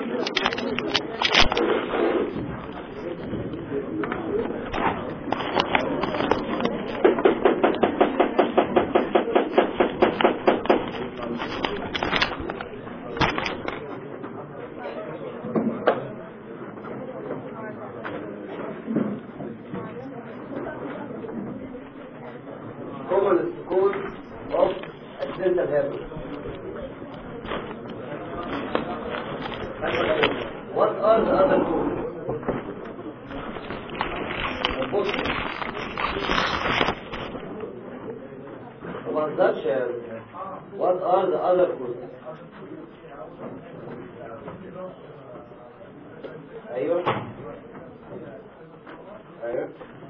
common cause of accidental hemorrhage. What are the other causes? What such as what are the other causes? ايوه ايوه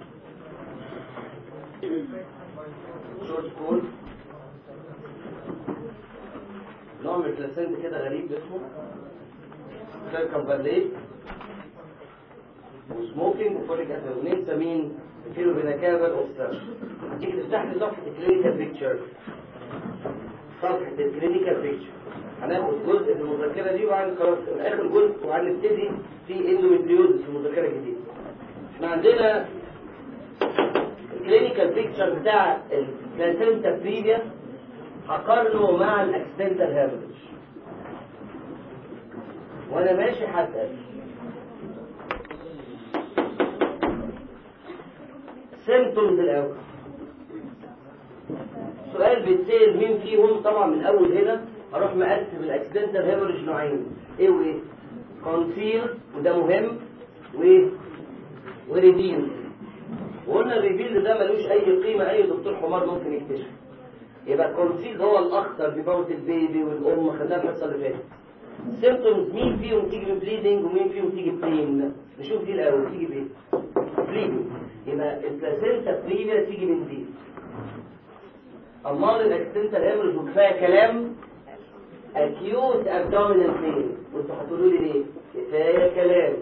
شورت كول نوع من البلاسنت كده غريب اسمه سيركمبرليت وسموكينج وفوليك اسيد وننسى مين الفيلو بيناكابل اوبستراكشن هتيجي تفتح لي صفحه الكلينيكال بيكتشر صفحه الكلينيكال بيكتشر هناخد جزء في المذكره دي وعن خلاص اخر جزء وهنبتدي في اندوميتريوزس في المذكره الجديده احنا عندنا الكلينيكال بيكتشر بتاع البلاسنتا بريفيا هقارنه مع الاكسيدنتال هامرج وانا ماشي هسال سيمتومز الاول سؤال بيتسال مين فيهم طبعا من اول هنا هروح مقسم الاكسيدنتال هامرج نوعين ايه وايه كونسيل وده مهم وايه وريديل وقلنا الريفيل ده ملوش اي قيمه اي دكتور حمار ممكن يكتشفه يبقى الكونسيل هو الاخطر بيموت البيبي والام خدناها الحصه اللي فاتت سيمتومز مين فيهم تيجي ببليدنج ومين فيهم تيجي ببين نشوف دي الاول تيجي بايه بليدنج يبقى البلاسينتا بريفيا تيجي من دي امال الاكسنتال هيمرج وكفايه كلام acute abdominal pain وانتوا هتقولوا لي ليه كفايه كلام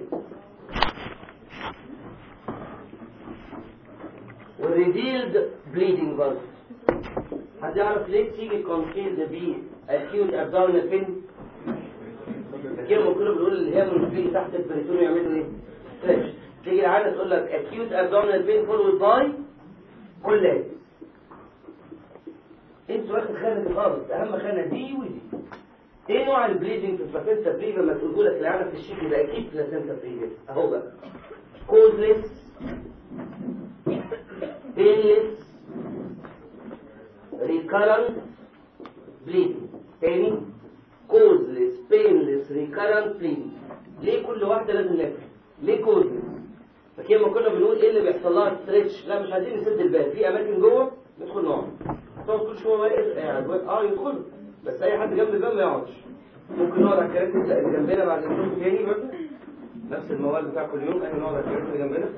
والريفيلد بليدنج برضه حد يعرف ليه تيجي كونفيلد بي acute abdominal pain فاكر ما كنا بنقول الهيموريج بيجي تحت البريتون يعملوا ايه؟ ستريتش تيجي العاده تقول لك acute abdominal pain followed by كلات انت واخد خانه خالص اهم خانه دي ودي ايه نوع البليدنج في البلاسنتا بريفا ما تقول لك العاده في الشكل يبقى اكيد بلاسنتا بريفا اهو بقى كوزلس painless recurrent bleeding تاني causeless painless recurrent bleeding ليه كل واحدة لازم نفهم ليه causeless فكده ما كنا بنقول ايه اللي بيحصل لها ستريتش لا مش عايزين نسد الباب في اماكن جوه ندخل نقعد تقعد كل شويه واقف قاعد واقف اه يدخل بس اي حد جنب الباب ما يقعدش ممكن نقعد على الكراسي اللي جنبنا بعد النوم تاني برضه نفس الموال بتاع كل يوم احنا نقعد على الكراسي اللي جنبنا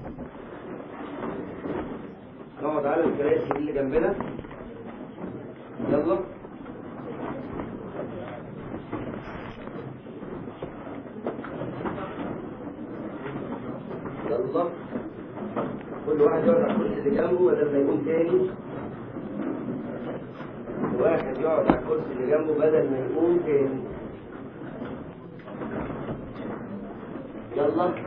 نقعد على الكراسي اللي جنبنا يلا يلا كل واحد يقعد على الكرسي اللي جنبه بدل ما يكون تاني واحد يقعد على الكرسي اللي جنبه بدل ما يكون تاني يلا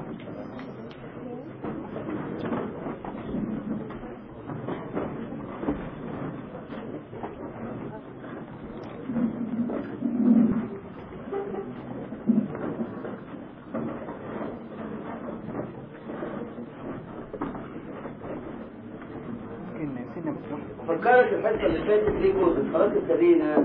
فكرت الحته اللي فاتت ليه كوزس خلاص ابتدينا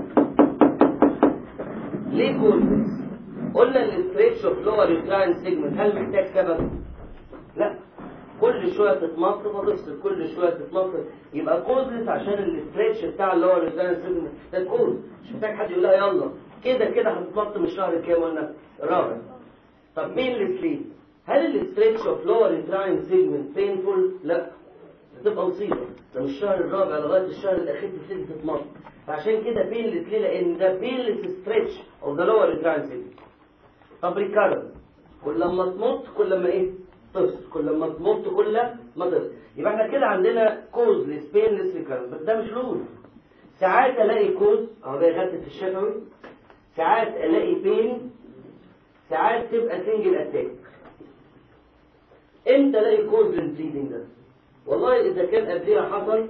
ليه كوزس قلنا الاستريتش اوف لور ريتراين سيجمنت هل محتاج سبب لا كل شويه تتمط وتفصل كل شويه تتمط يبقى كوزس عشان الاستريتش بتاع اللور ريتراين سيجمنت ده كوز مش محتاج حد يقول لها يلا كده كده هتتمط من الشهر الكام قلنا الرابع طب مين ليه هل الاستريتش اوف لور ريتراين سيجمنت بينفول لا تبقى مصيبه ده من الشهر الرابع لغايه الشهر الاخير بتبتدي تتمط فعشان كده بينلس ليه لان ده بينلس ستريتش اوف ذا لور ريترانسيت طب ريكارد كل ما تمط كل ما ايه تفصل كل ما تمط كل ما تفصل يبقى احنا كده عندنا كوزلس بينلس ريكارد بس ده مش رول ساعات الاقي كوز اهو ده غتت الشفوي ساعات الاقي بين ساعات تبقى سنجل اتاك امتى الاقي كوز للبليدنج ده والله اذا كان قبلها حصل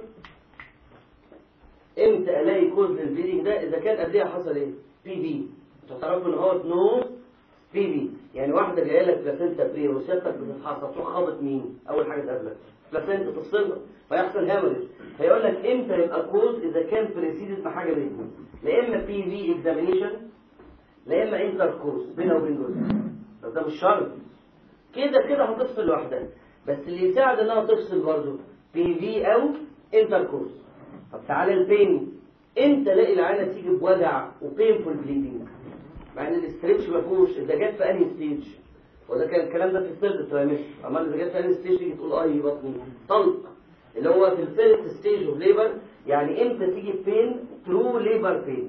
امتى الاقي كوز للبليدنج ده اذا كان قبلها حصل ايه بي في تعرفوا ان هو نو بي في يعني واحده جايه لك بلاسنتا بري وسيادتك بتتحصل تروح خابط مين اول حاجه تقابلك بلاسنتا تفصلها فيحصل هامرج فيقول لك امتى يبقى كوز اذا كان بريسيدد بحاجه من الاثنين لا اما بي في اكزامينيشن لا اما انتر كورس بينه وبين جوزها طب ده مش شرط كده كده هتفصل لوحدها بس اللي يساعد انها تفصل برضه بي في او انتر كورس طب تعالى البين امتى الاقي العينه تيجي بوجع وبينفول بليدنج مع ان الاستريتش ما فيهوش اذا جت في انهي ستيج وده كان الكلام ده في الثيرد ترايمستر امال اذا جت في انهي ستيج تيجي تقول اي بطني طلق اللي هو في الفيرست ستيج اوف ليبر يعني امتى تيجي بين ترو ليبر بين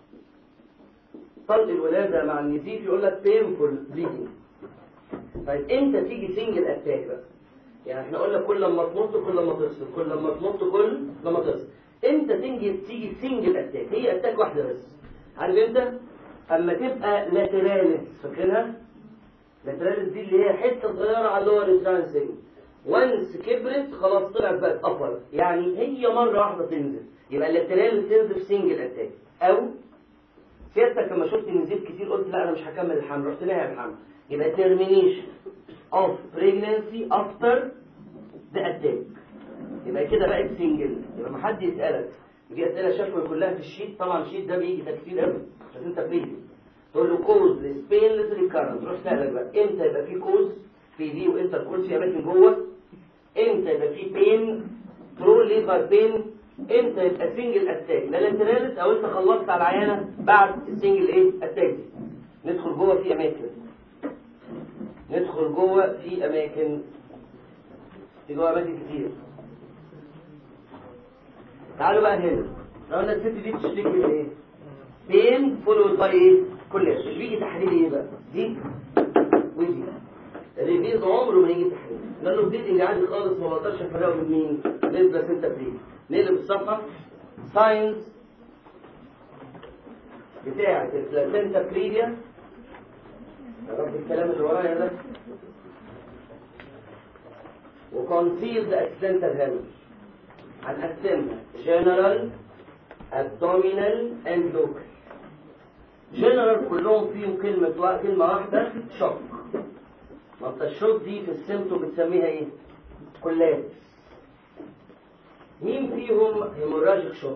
طلق الولاده مع النزيف يقول لك بينفول بليدنج طيب امتى تيجي سنجل اتاك بقى يعني احنا قلنا كل لما تنط كل لما تفصل كل لما تنط كل لما تفصل امتى تيجي تيجي سنجل اتاك هي اتاك واحده بس عارف امتى اما تبقى لاتراليس فاكرها لاتراليس دي اللي هي حته صغيره على اللور ترانسنج وانس كبرت خلاص طلعت بقت ابر يعني هي مره واحده تنزل يبقى اللاتراليس تنزل في سنجل اتاك او سيادتك لما شفت نزيف كتير قلت لا انا مش هكمل الحمل رحت ناهي الحمل يبقى termination of pregnancy after the attack يبقى كده بقت سنجل يبقى ما حد يسألك دي أسئلة شكوى كلها في الشيت طبعا الشيت ده بيجي تكتير قوي عشان انت بتيجي تقول له كوز سبينلس ريكارنت تروح سألك بقى امتى يبقى في كوز في دي وانتر كوز في اماكن جوه امتى يبقى في بين ترو ليفر بين امتى يبقى سنجل اتاك لا الانترالس او انت خلصت على العيانه بعد السنجل ايه اتاك دي ندخل جوه في اماكن ندخل جوه في اماكن في جوه اماكن كتير تعالوا بقى هنا لو قلنا الست دي بتشتكي من ايه بين فولود باي ايه كل بيجي تحليل ايه بقى دي ودي الريفيز عمره ما يجي تحليل لانه بليدنج عادي خالص ما بقدرش افرقه من مين من بلاسنتا بريد نقلب الصفحه ساينس بتاعه البلاسنتا بريديا يا رب الكلام اللي ورايا ده وكونسيلد اكسنتال هامش هنقسمها جنرال ابدومينال اند لوكال جنرال كلهم فيهم كلمة كلمة واحدة شوك ما انت الشوك دي في السيمتوم بتسميها ايه؟ كلات مين فيهم هيموراجيك شوك؟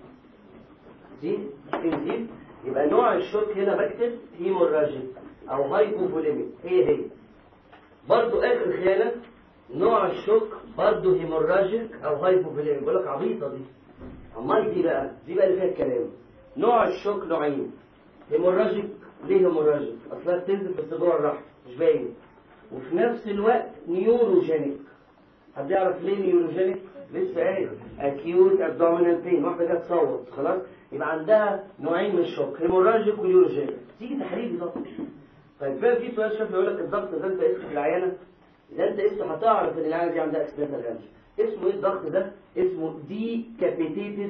دي دي يبقى نوع الشوك هنا بكتب هيموراجيك او هايبوفوليميك هي هي برضو اخر خيانة نوع الشوك برضو هيموراجيك او هايبوفوليميك بقول لك عبيطة دي امال دي بقى دي بقى اللي فيها الكلام نوع الشوك نوعين هيموراجيك ليه هيموراجيك اصلها بتنزل في الصدوع الرحم مش باين وفي نفس الوقت نيوروجينيك حد يعرف ليه نيوروجينيك لسه قايل اكيوت ابدومينال بين واحده جت تصوت خلاص يبقى عندها نوعين من الشوك هيموراجيك ونيوروجينيك تيجي تحليل ضغط طيب فاهم في سؤال شاف يقول لك الضغط ده انت اسمه في العيانه اذا انت اسمه هتعرف ان العيانه دي عندها اكسبيرتال رانش اسمه ايه الضغط ده اسمه دي كابيتيتد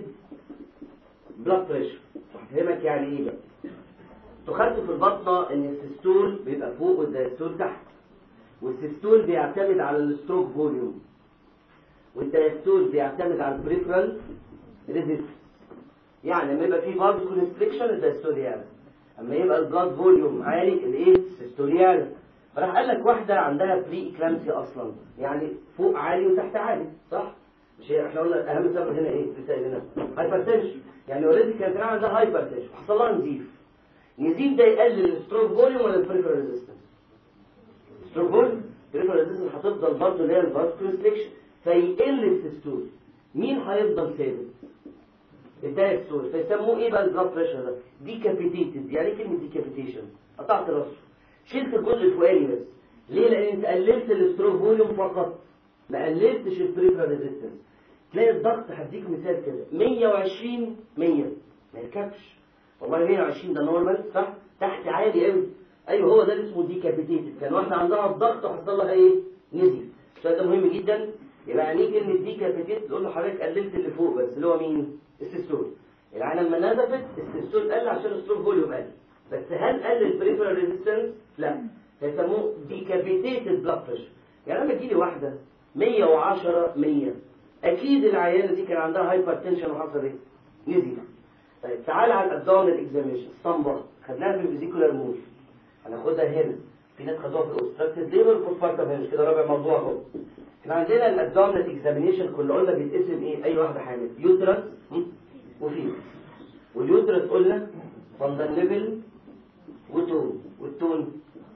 بلاد بريشر هفهمك يعني ايه بقى تخدت في البطنه ان السيستول بيبقى فوق والدايستول تحت والسيستول بيعتمد على الستروك فوليوم والدايستول بيعتمد على البريفرال ريزيست يعني لما يبقى في فالف كونستريكشن الدايستول يعلى اما يبقى البلاد فوليوم عالي الايه السيستول يعلى فراح قال لك واحده عندها بري اكلامسي اصلا يعني فوق عالي وتحت عالي صح مش هي احنا قلنا اهم سبب هنا ايه لسه هنا هايبرتنشن يعني اوريدي كانت عندها هايبرتنشن حصل لها نزيف نزيف ده يقلل الستروك فوليوم ولا البريفرال ريزيستنس ستروك فوليوم البريفرال ريزيستنس هتفضل برضه اللي هي الفاس كونستريكشن فيقل السيستول مين هيفضل ثابت الدايستول فيسموه ايه بقى البلاد بريشر ده ديكابيتيتد يعني ايه كلمه ديكابيتيشن قطعت راسه شلت الجزء الفوقاني بس ليه لان انت قللت الستروك فوليوم فقط ما قللتش البريفرال ريزيستنس تلاقي الضغط هديك مثال كده 120 100 ما يركبش والله 120 ده نورمال صح تحت عالي قوي ايوه هو ده اللي اسمه ديكابيتيتد كان واحده عندها الضغط وحصل لها ايه نزل السؤال ده مهم جدا يبقى يعني ايه كلمه ديكابيتيتد تقول له حضرتك قللت اللي فوق بس اللي هو مين السيستول العالم لما نزفت السيستول قل عشان الستروك فوليوم قل بس هل قل البريفرال ريزيستنس لا هيسموه ديكابيتيتد بلاد بريشر يعني لما تجيلي واحده 110 100 اكيد العيانه دي كان عندها هايبر تنشن وحصل ايه؟ نزل طيب تعال على الابدومينال اكزامينشن الصنبر خدناها في الفيزيكولار مول هناخدها هنا في ناس خدوها في الاوبستراكتيف ليبر بوستبارتم هنا كده رابع موضوع اهو احنا عندنا الابدومينال اكزامينشن كنا قلنا بيتقسم ايه اي واحده حامل يوترس وفيتس واليوترس قلنا فندل ليفل وتون والتون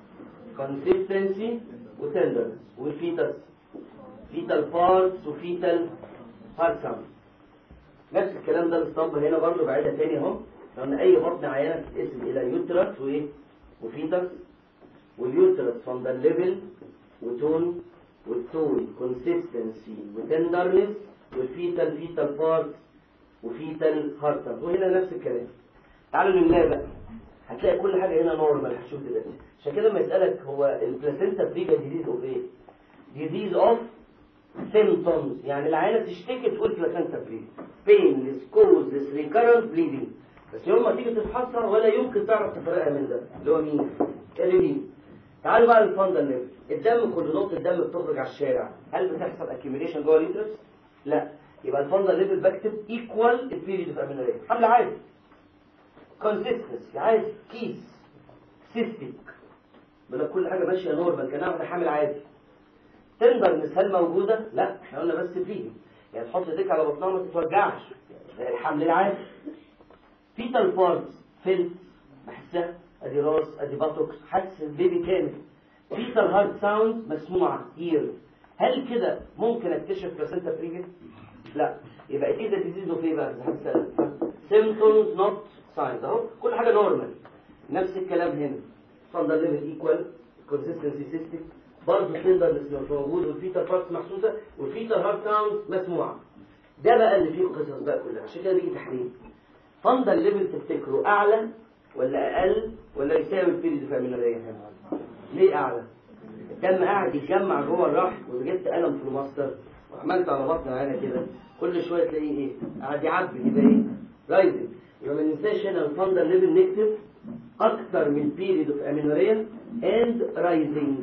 كونسيستنسي وتندرنس والفيتس فيتال بارتس وفيتال هارت ساوند نفس الكلام ده الاسطمبة هنا برضه بعيدها تاني اهو لان اي بطن عيانه بتتقسم الى يوترس وايه وفيتس واليوترس فندل ليفل وتون والتون كونسيستنسي وتندرنس والفيتال فيتال بارتس وفيتال هارت ساوند وهنا نفس الكلام تعالوا لله بقى هتلاقي كل حاجه هنا نورمال هتشوف دلوقتي عشان كده لما يسالك هو البلاسينتا بريجا ديزيز اوف ايه ديزيز اوف symptoms يعني العيانه تشتكي تقول بلاسينتا بريجا painless causeless recurrent bleeding بس يوم ما تيجي تفحصها ولا يمكن تعرف تفرقها من ده اللي هو مين الريلين تعالوا بقى للفندل ليفل الدم كل نقطه دم بتخرج على الشارع هل بتحصل اكيوميليشن جوه اليوترس لا يبقى الفندل ليفل بكتب ايكوال البيريد اوف امينوريا حمل عادي كونسيستنسي عادي كيس سيستيك بلا كل حاجه ماشيه نورمال كانها واحده حامل عادي تندرنس هل موجوده؟ لا احنا قلنا بس فيه يعني تحط ايديك على بطنها ما تتوجعش زي الحمل العادي فيتال بارتس فيلت بحسها ادي راس ادي باتوكس حاسس البيبي كامل فيتال هارد ساوند مسموعه اير هل كده ممكن اكتشف بلاسنتا بريجن؟ لا يبقى اكيد الديزيز اوف ايه بقى؟ سيمتومز نوت ساينز اهو كل حاجه نورمال نفس الكلام هنا فاندر ليفل ايكوال كونسيستنسي سيستم برضه تندرنس مش موجود والفيتال بارتس محسوسه والفيتال هارت ساوند مسموعه ده بقى اللي فيه القصص بقى كلها عشان كده بيجي تحليل فاندر ليفل تفتكره اعلى ولا اقل ولا يساوي البيريد في امينوريا ليه اعلى الدم قاعد يتجمع جوه الرحم وجبت قلم في الماستر وعملت على بطني انا كده كل شويه تلاقيه ايه قاعد يعبي يبقى ايه رايزنج يبقى ما ننساش هنا الفاندر ليفل نكتب اكتر من بيريد اوف امينوريا اند رايزنج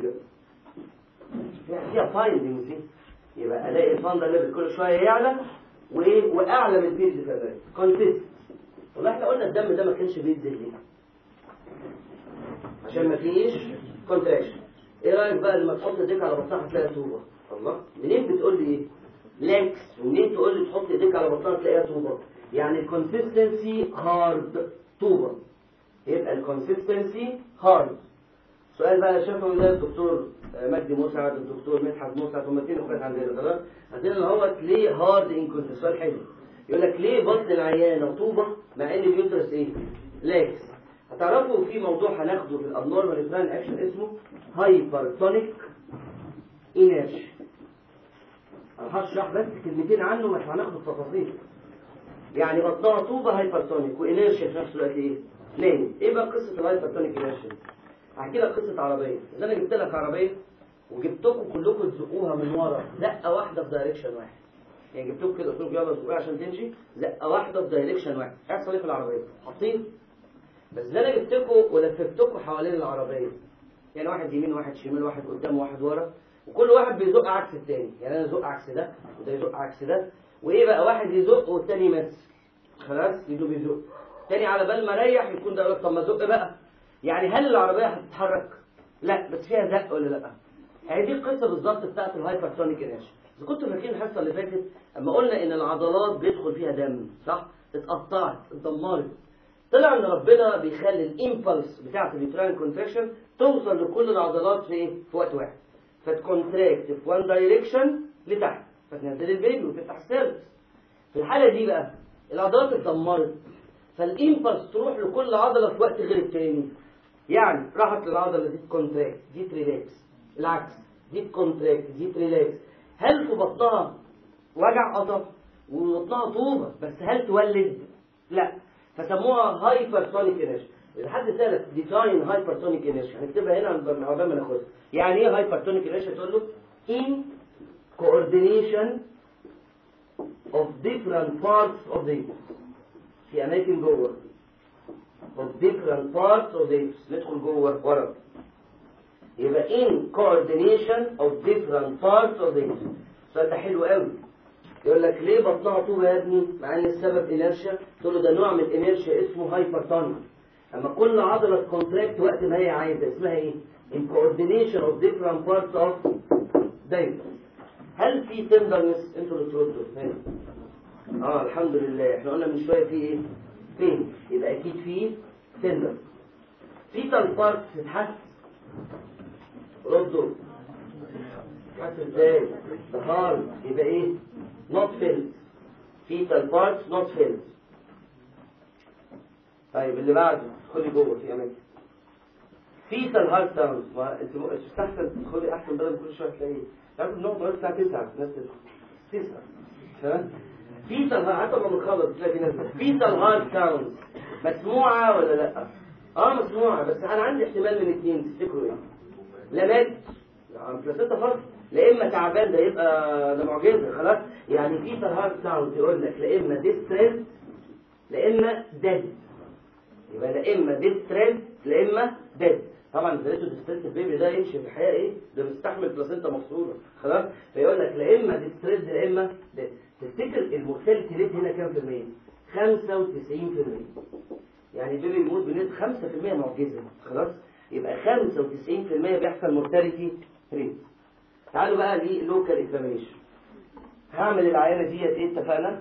فيها فايندنجز دي يبقى الاقي الفاندر ليفل كل شويه يعلى وايه واعلى من بيريد اوف امينوريا كونسيست والله احنا قلنا الدم ده ما كانش بينزل ليه عشان ما فيش كونتراكشن ايه رايك بقى لما تحط ايديك على بطنها هتلاقيها طوبه الله منين بتقول لي ايه لاكس ومنين تقول لي تحط ايديك على بطنها تلاقيها طوبه يعني الكونسيستنسي هارد طوبه يبقى الكونسيستنسي هارد سؤال بقى شافه ده الدكتور مجدي مسعد الدكتور مدحت مسعد هم الاثنين اخوات عندنا خلاص عندنا اللي هو ليه هارد انكونسيستنسي سؤال حلو يقول لك ليه بطن العيانه طوبه مع ان اليوترس ايه لاكس هتعرفوا في موضوع هناخده في الابنورمال بلان اكشن اسمه هايبرتونيك انيرشيا انا هشرح بس كلمتين عنه مش هناخد التفاصيل يعني بطنها طوبه هايبرتونيك وانيرشيا في نفس الوقت ايه نايم ايه بقى قصه الهايبرتونيك انيرشيا هحكي لك قصه عربيه اذا انا جبت لك عربيه وجبتكم كلكم تزقوها من ورا زقه واحده في دايركشن واحد يعني جبتكم كده قلت لكم يلا زقوها عشان تمشي زقه واحده في دايركشن واحد هيحصل ايه في العربيه حاطين بس ده انا جبتكم ولففتكم حوالين العربيه يعني واحد يمين واحد شمال واحد قدام واحد ورا وكل واحد بيزق عكس التاني يعني انا ازق عكس ده وده يزق عكس ده وايه بقى واحد يزق والتاني يمثل خلاص يدو بيزق تاني على بال ما اريح يكون ده يقول لك طب ما ازق بقى يعني هل العربيه هتتحرك لا بس فيها زق ولا لا هي دي القصه بالظبط بتاعت الهايبرتونيك انرجي اذا كنتوا فاكرين الحصه اللي فاتت اما قلنا ان العضلات بيدخل فيها دم صح اتقطعت اتدمرت طلع ان ربنا بيخلي الامبلس بتاعت اليوتراين كونتراكشن توصل لكل العضلات في ايه في وقت واحد فتكونتراكت في وان دايركشن لتحت فتنزل البيبي وتفتح السيرفس في الحاله دي بقى العضلات اتدمرت فالامبلس تروح لكل عضله في وقت غير التاني يعني راحت للعضله دي تكونتراكت دي تريلاكس العكس دي تكونتراكت دي تريلاكس هل في بطنها وجع قطب وبطنها طوبه بس هل تولد لا فسموها هايبرتونيك انرجي اذا حد سالك ديزاين هايبرتونيك انرجي هنكتبها هنا عقبال ما ناخدها يعني ايه هايبرتونيك انرجي تقول له in coordination of different parts of the uterus في اماكن جوه of different parts of the uterus ندخل جوه ورا يبقى in coordination of different parts of the engine السؤال ده حلو قوي يقول لك ليه بطنها طول يا ابني مع ان السبب انيرشيا تقول له ده نوع من الانيرشيا اسمه هايبرتونيا اما كل عضله كونتراكت وقت ما هي عايزه اسمها ايه in coordination of different parts of diaphragm هل في تندرنس انتوا اللي تردوا هنا اه الحمد لله احنا قلنا من شويه في ايه فين يبقى اكيد في تندر فيتال بارت تتحس ردوا تتحس ازاي ده هارد يبقى ايه not filled fetal parts not filled طيب اللي بعده ادخلي جوه في اماكن fetal heart sounds ما انت مش مستحسن تدخلي احسن بدل كل شويه تلاقيه تعرف بنقعد لغايه الساعه 9 ناس تدخل 9 تمام fetal heart حتى لما بنخلص تلاقي ناس fetal heart sounds مسموعه ولا لا؟ اه مسموعه بس انا عندي احتمال من اثنين تفتكروا ايه؟ لا مات يعني بلاسيتا فرق لا اما تعبان ده يبقى ده معجزه خلاص يعني في هارد ساوند يقول لك لا اما ديستريس لا اما ديد يبقى لا اما ديستريس لا اما ديد طبعا اذا لقيته ديستريس البيبي ده يمشي في الحياه ايه ده مستحمل بلاسينتا مفصوله خلاص فيقول لك لا اما ديستريس لا اما ديد تفتكر المورتاليتي ريت هنا كام في المية 95% يعني البيبي بيموت بنسبه 5% معجزه خلاص يبقى 95% بيحصل مورتاليتي ريت تعالوا بقى للوكال اكزامينيشن هعمل العينه ديت ايه اتفقنا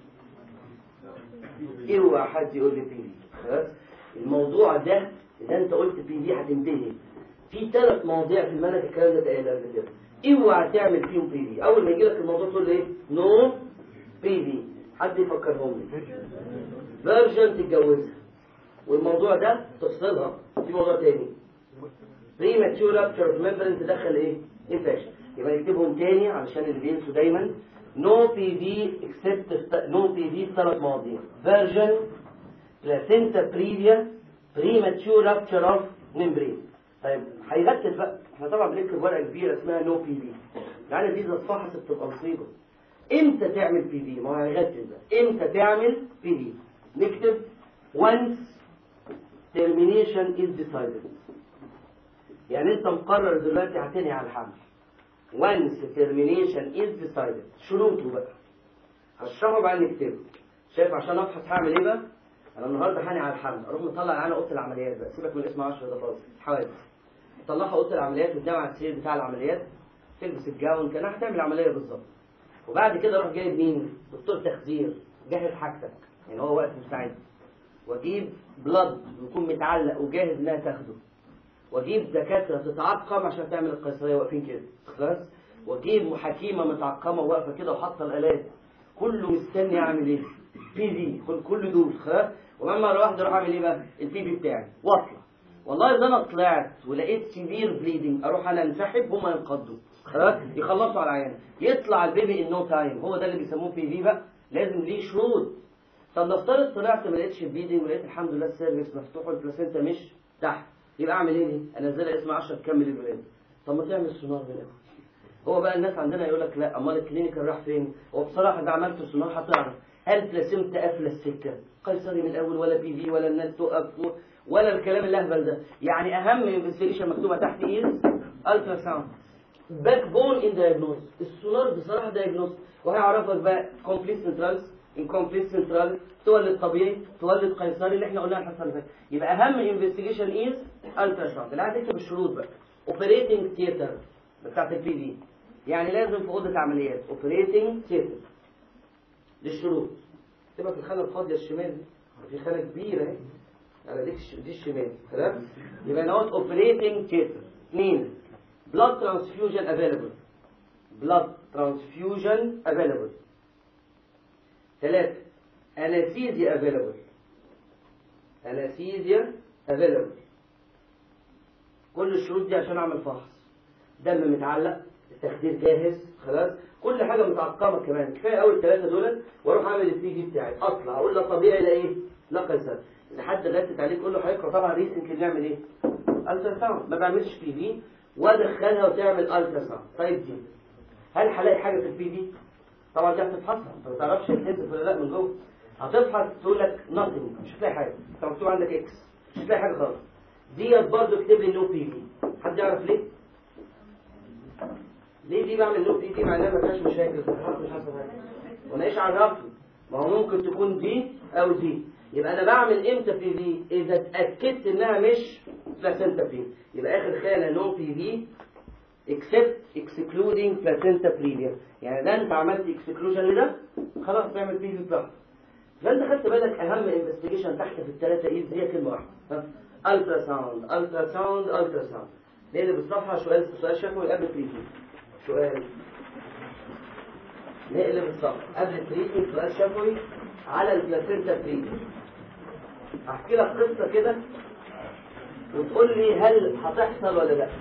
اوعى حد يقول لي بي في خلاص الموضوع ده اذا انت قلت بي في هتنتهي في ثلاث مواضيع في المنهج الكلام ده اتقال قبل كده اوعى تعمل فيهم بي في اول ما يجي لك الموضوع تقول ايه نو بي في حد يفكرهم لي فيرجن تتجوزها والموضوع ده تفصلها في موضوع تاني premature rupture of membrane تدخل ايه infection يبقى نكتبهم تاني علشان اللي بينسوا دايما no PV except no PV في ثلاث مواضيع version placenta previa premature rupture of membrane طيب هيركز بقى احنا طبعا بنكتب ورقه كبيره اسمها no PV يعني دي اذا اتفحصت بتبقى مصيبه امتى تعمل بي في ما هو هيركز بقى امتى تعمل بي في نكتب once termination is decided يعني انت مقرر دلوقتي هتنهي على الحمل once termination is decided شروطه بقى هشرحه بعد نكتبه شايف عشان افحص هعمل ايه بقى انا النهارده هاني على الحمل اروح مطلع انا اوضه العمليات بقى سيبك من اسم 10 ده خالص حوادث طلعها اوضه العمليات وتنام على السرير بتاع العمليات تلبس الجاون كانها هتعمل عمليه بالظبط وبعد كده اروح جايب مين دكتور تخدير جهز حاجتك يعني هو وقت مستعد واجيب بلد يكون متعلق وجاهز انها تاخده واجيب دكاتره تتعقم عشان تعمل القيصريه واقفين كده خلاص واجيب محاكيمه متعقمه واقفه كده وحاطه الالات كله مستني يعمل ايه بي في كل كل دول خلاص ولما اروح اروح اعمل ايه بقى البي في بتاعي واطلع والله اذا انا طلعت ولقيت سيفير بليدنج اروح انا انسحب هما ينقضوا خلاص يخلصوا على العيان يطلع البيبي ان نو تايم هو ده اللي بيسموه بي في بقى لازم ليه شروط طب نفترض طلعت ما لقيتش البليدنج ولقيت الحمد لله السيرفكس مفتوح والبلاسينتا مش تحت يبقى اعمل ايه دي؟ انزلها اسم 10 تكمل الولاده طب ما تعمل سونار من الاول هو بقى الناس عندنا يقول لك لا امال الكلينيكال راح فين هو بصراحه ده عملت سونار هتعرف هل بلاسينتا قافله السكه قيصري من الاول ولا بي في ولا الناس تقف ولا الكلام اللهبل ده يعني اهم انفستيجيشن مكتوبه تحت ايه الترا ساوند باك بون ان دايجنوز السونار بصراحه دايجنوز وهيعرفك بقى كومبليت سنترالز انكومبليت سنترال تولد طبيعي تولد قيصري اللي احنا قلناها الحصه اللي فاتت يبقى اهم انفستيجيشن از الترا ساوند اللي هتكتب الشروط بقى اوبريتنج ثياتر بتاعت البي في يعني لازم في اوضه عمليات اوبريتنج ثياتر للشروط تبقى في الخانه الفاضيه الشمال دي في خانه كبيره اهي على دي دي الشمال تمام يبقى نوت اوبريتنج ثياتر اثنين blood transfusion available blood transfusion available ثلاثة anesthesia available anesthesia available كل الشروط دي عشان اعمل فحص دم متعلق التخدير جاهز خلاص كل حاجه متعقمه كمان كفايه قوي الثلاثه دول واروح اعمل البي جي بتاعي اطلع اقول لا طبيعي لا ايه لا قيصري لحد غلست عليه كله هيقرا طبعا ريسنتلي نعمل ايه الترا ساوند ما بعملش بي في وادخلها وتعمل الترا ساوند طيب دي هل هلاقي حاجه في البي في طبعا دي هتفحصها انت ما تعرفش الحزب ولا لا من جوه هتفحص تقول لك nothing مش هتلاقي حاجه انت مكتوب عندك اكس مش هتلاقي حاجه خالص ديت برضه اكتب لي نو بي في حد يعرف ليه في بعمل نو بي في معناها ما فيهاش مشاكل مش حصل حاجه وانا ايش عرفني ما هو ممكن تكون دي او دي يبقى انا بعمل امتى في دي اذا اتاكدت انها مش بلاسنتا بريفيا يبقى اخر خانه نو بي في except excluding placenta previa يعني ده انت عملت exclusion لده خلاص تعمل بي في براحتك فانت خدت بالك اهم انفستيجيشن تحت في الثلاثه ايز هي كلمه واحده الترا ساوند الترا ساوند الترا ساوند نقلب الصفحه سؤال سؤال شفوي قبل تريتمنت سؤال نقلب الصفحه قبل تريتمنت سؤال شفوي على البلاسنتا تريتمنت احكي لك قصه كده وتقول لي هل هتحصل ولا لا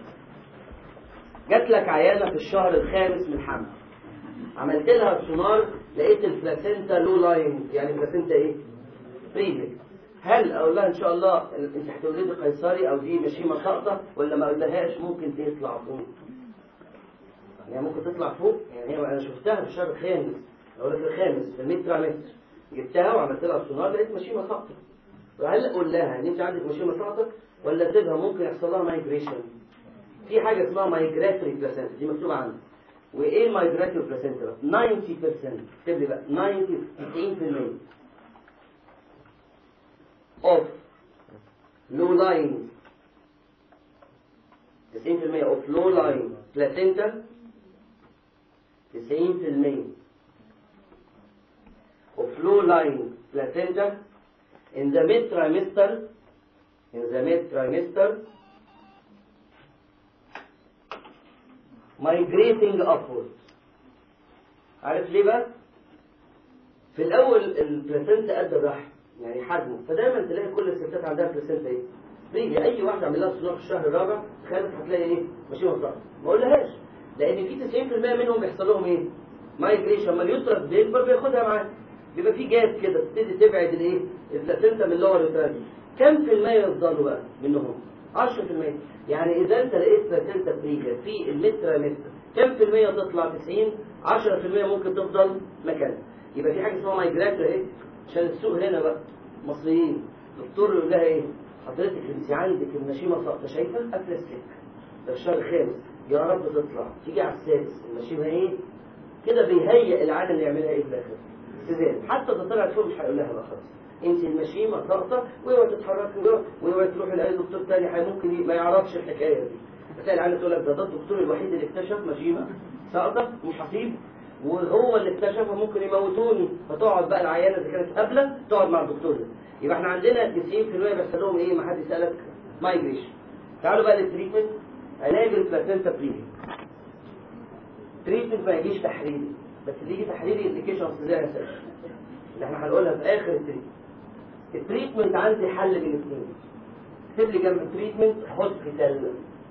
جات لك عيانه في الشهر الخامس من حمل عملت لها سونار لقيت البلاسنتا لو لاين يعني البلاسنتا ايه بريفك هل اقول لها ان شاء الله انت هتولدي قيصري او دي مشيمه ساقطه ولا ما قلتهاش ممكن تطلع فوق يعني ممكن تطلع فوق يعني هي انا شفتها في الشهر الخامس اقول لك الخامس في المتر متر جبتها وعملت لها سونار لقيت مشيمه ساقطه هل اقول لها ان انت عندك مشيمه ساقطه ولا اسيبها ممكن يحصل لها مايجريشن في حاجه اسمها مايجراتوري بلاسنتا دي مكتوبه عندي وايه المايجراتوري بلاسنتا 90% اكتب لي بقى 90 90% of low lying 90% of low lying placenta 90% of low lying placenta in the mid trimester in the mid trimester migrating upwards عارف ليه بقى؟ في الأول البلاسنتا قد الرحم يعني حجمه فدايما تلاقي كل الستات عندها بلاسنتا ايه؟ تيجي أي واحدة عمل لها صناعة في الشهر الرابع خالص هتلاقي ايه؟ ماشي مصدر ما اقولهاش لأن في 90% منهم بيحصل لهم ايه؟ مايجريشن لما اليوترس بيكبر بياخدها معاه بيبقى في جاب كده تبتدي تبعد الايه؟ البلاسنتا من اللور يوترس كم في المية يفضلوا بقى منهم؟ 10% يعني إذا أنت لقيت بلاسنتا بريجا في المتر متر كم في المية تطلع 90 10% ممكن تفضل مكانها يبقى في حاجة اسمها مايجراتور ايه عشان السوق هنا بقى مصريين دكتور يقول لها ايه حضرتك انت عندك المشيمة ساقطة شايفة قبل السكة ده الشهر الخامس يا رب تطلع تيجي على السادس المشيمة ايه كده بيهيئ العالم اللي يعملها ايه في الاخر استزاد حتى ده طلعت فوق مش هيقول لها بقى خلاص انت المشيمة ساقطة واوعي تتحركي واوعي تروحي لاي دكتور تاني ممكن ما يعرفش الحكاية دي بتلاقي العيال تقول لك ده ده الدكتور الوحيد اللي اكتشف مشيمة ساقطة مش هسيبه وهو اللي اكتشفها ممكن يموتوني فتقعد بقى العيانه اذا كانت قابله تقعد مع الدكتور ده يبقى احنا عندنا 90% بيحصل لهم ايه ما حد يسالك مايجريشن تعالوا بقى للتريتمنت علاج البلاسنتا بريفي تريتمنت ما يجيش تحريري بس اللي يجي تحريري انديكيشنز زي اساس اللي احنا هنقولها في اخر التريتمنت التريتمنت عندي حل بين الاثنين اكتب لي جنب التريتمنت هوسبيتال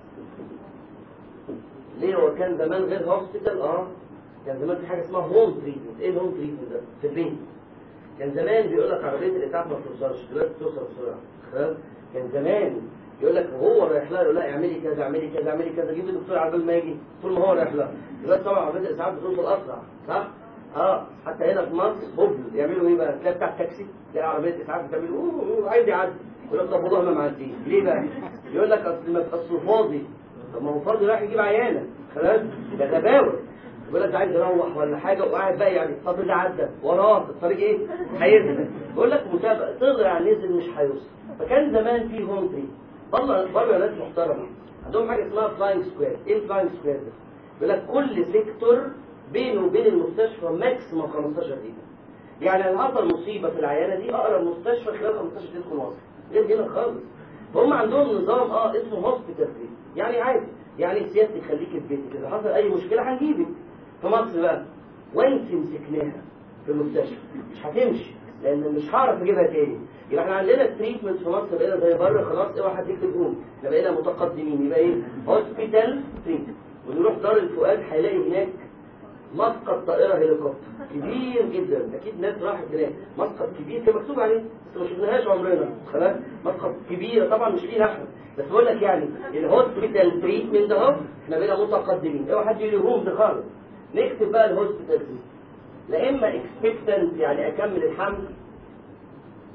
ليه هو كان زمان غير هوسبيتال اه كان زمان في حاجه اسمها هوم تريتمنت ايه الهوم تريتمنت ده في البيت كان زمان بيقول لك عربيه الاسعاف ما بتوصلش دلوقتي بتوصل بسرعه خلاص كان زمان يقول لك وهو رايح لها يقول لها اعملي كذا اعملي كذا اعملي كذا جيب الدكتور على بال ما يجي طول ما هو رايح لها دلوقتي طبعا عربيه الاسعاف بتوصل اسرع صح؟ اه حتى هنا في مصر هبل يعملوا ايه بقى؟ تلاقي بتاع تاكسي تلاقي عربيه اسعاف بتعمل اوه عايز يعدي يقول لك طب والله ما معديش ليه بقى؟ يقول لك اصل ما اصل فاضي طب ما هو فاضي رايح يجيب عيانه خلاص ده غباوه يقول لك عايز يروح ولا حاجه وقاعد بقى يعني طب اللي عدى وراه الطريق ايه؟ هينزل يقول لك مسابقه طلع نزل مش هيوصل فكان زمان في هوم تري بره بره ناس محترمه عندهم حاجه اسمها فلاينج سكوير ايه الفلاينج سكوير ده؟ يقول لك كل سيكتور بينه وبين المستشفى ماكسيموم 15 دقيقه يعني لو حصل مصيبه في العيانه دي اقرب مستشفى خلال 15 دقيقه تكون واصل غير هنا خالص فهم عندهم نظام اه اسمه هوسبيتال فري يعني عادي يعني سيادتك خليك في بيتك اذا حصل اي مشكله هنجيبك في مصر بقى وانت مسكناها في المستشفى مش هتمشي لان مش هعرف اجيبها تاني يبقى احنا عندنا التريتمنت في مصر بقينا زي بره خلاص اوعى حد يكتب قوم احنا بقينا متقدمين يبقى ايه هوسبيتال تريتمنت ونروح دار الفؤاد هيلاقي هناك مسقط طائرة هليكوبتر كبير جدا اكيد ناس راحت هناك مسقط كبير كان مكتوب عليه بس ما شفناهاش عمرنا خلاص مسقط كبيرة طبعا مش لينا احنا بس بقول لك يعني الهوسبيتال تريتمنت اهو احنا بقينا متقدمين اوعى حد يقول هوم ده خالص نكتب بقى الهوسبيتال دي لا اما اكسبكتنت يعني اكمل الحمل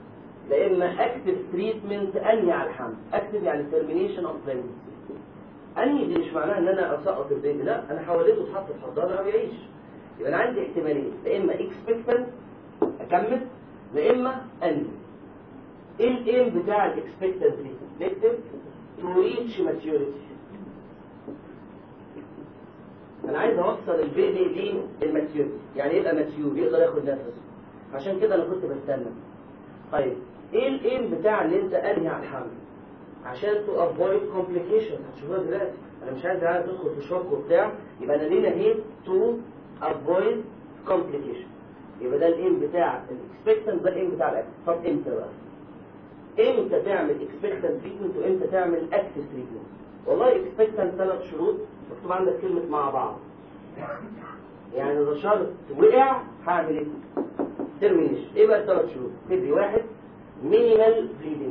لا اما اكتب تريتمنت انهي على الحمل اكتب يعني ترمينيشن اوف بريجنسي انهي دي مش معناها ان انا اسقط البيبي لا انا حولته اتحط في حضانه او يعيش يبقى انا عندي احتمالين يا اما اكسبكتنت اكمل يا اما انهي ايه الايم بتاع الاكسبكتنت دي نكتب تو ريتش ماتيوريتي انا عايز اوصل البيبي للماتيوريتي يعني يبقى ماتيور يقدر ياخد نفسه عشان كده انا كنت بستنى طيب ايه الايم بتاع ان انت انهي على الحمل عشان تو افويد كومبليكيشن هتشوفوها دلوقتي انا مش عايز العيال تدخل في شوك وبتاع يبقى انا ليه نهيت تو افويد كومبليكيشن يبقى ده الايم بتاع الاكسبكتنت ده الايم بتاع الاكتف طب امتى بقى امتى تعمل اكسبكتنت تريتمنت وامتى تعمل اكتف تريتمنت والله اكسبكتنت ثلاث شروط مكتوب عندك كلمه مع بعض يعني اذا شرط وقع هعمل ايه ترمينيشن ايه بقى الثلاث شروط تدي واحد مينيمال بليدنج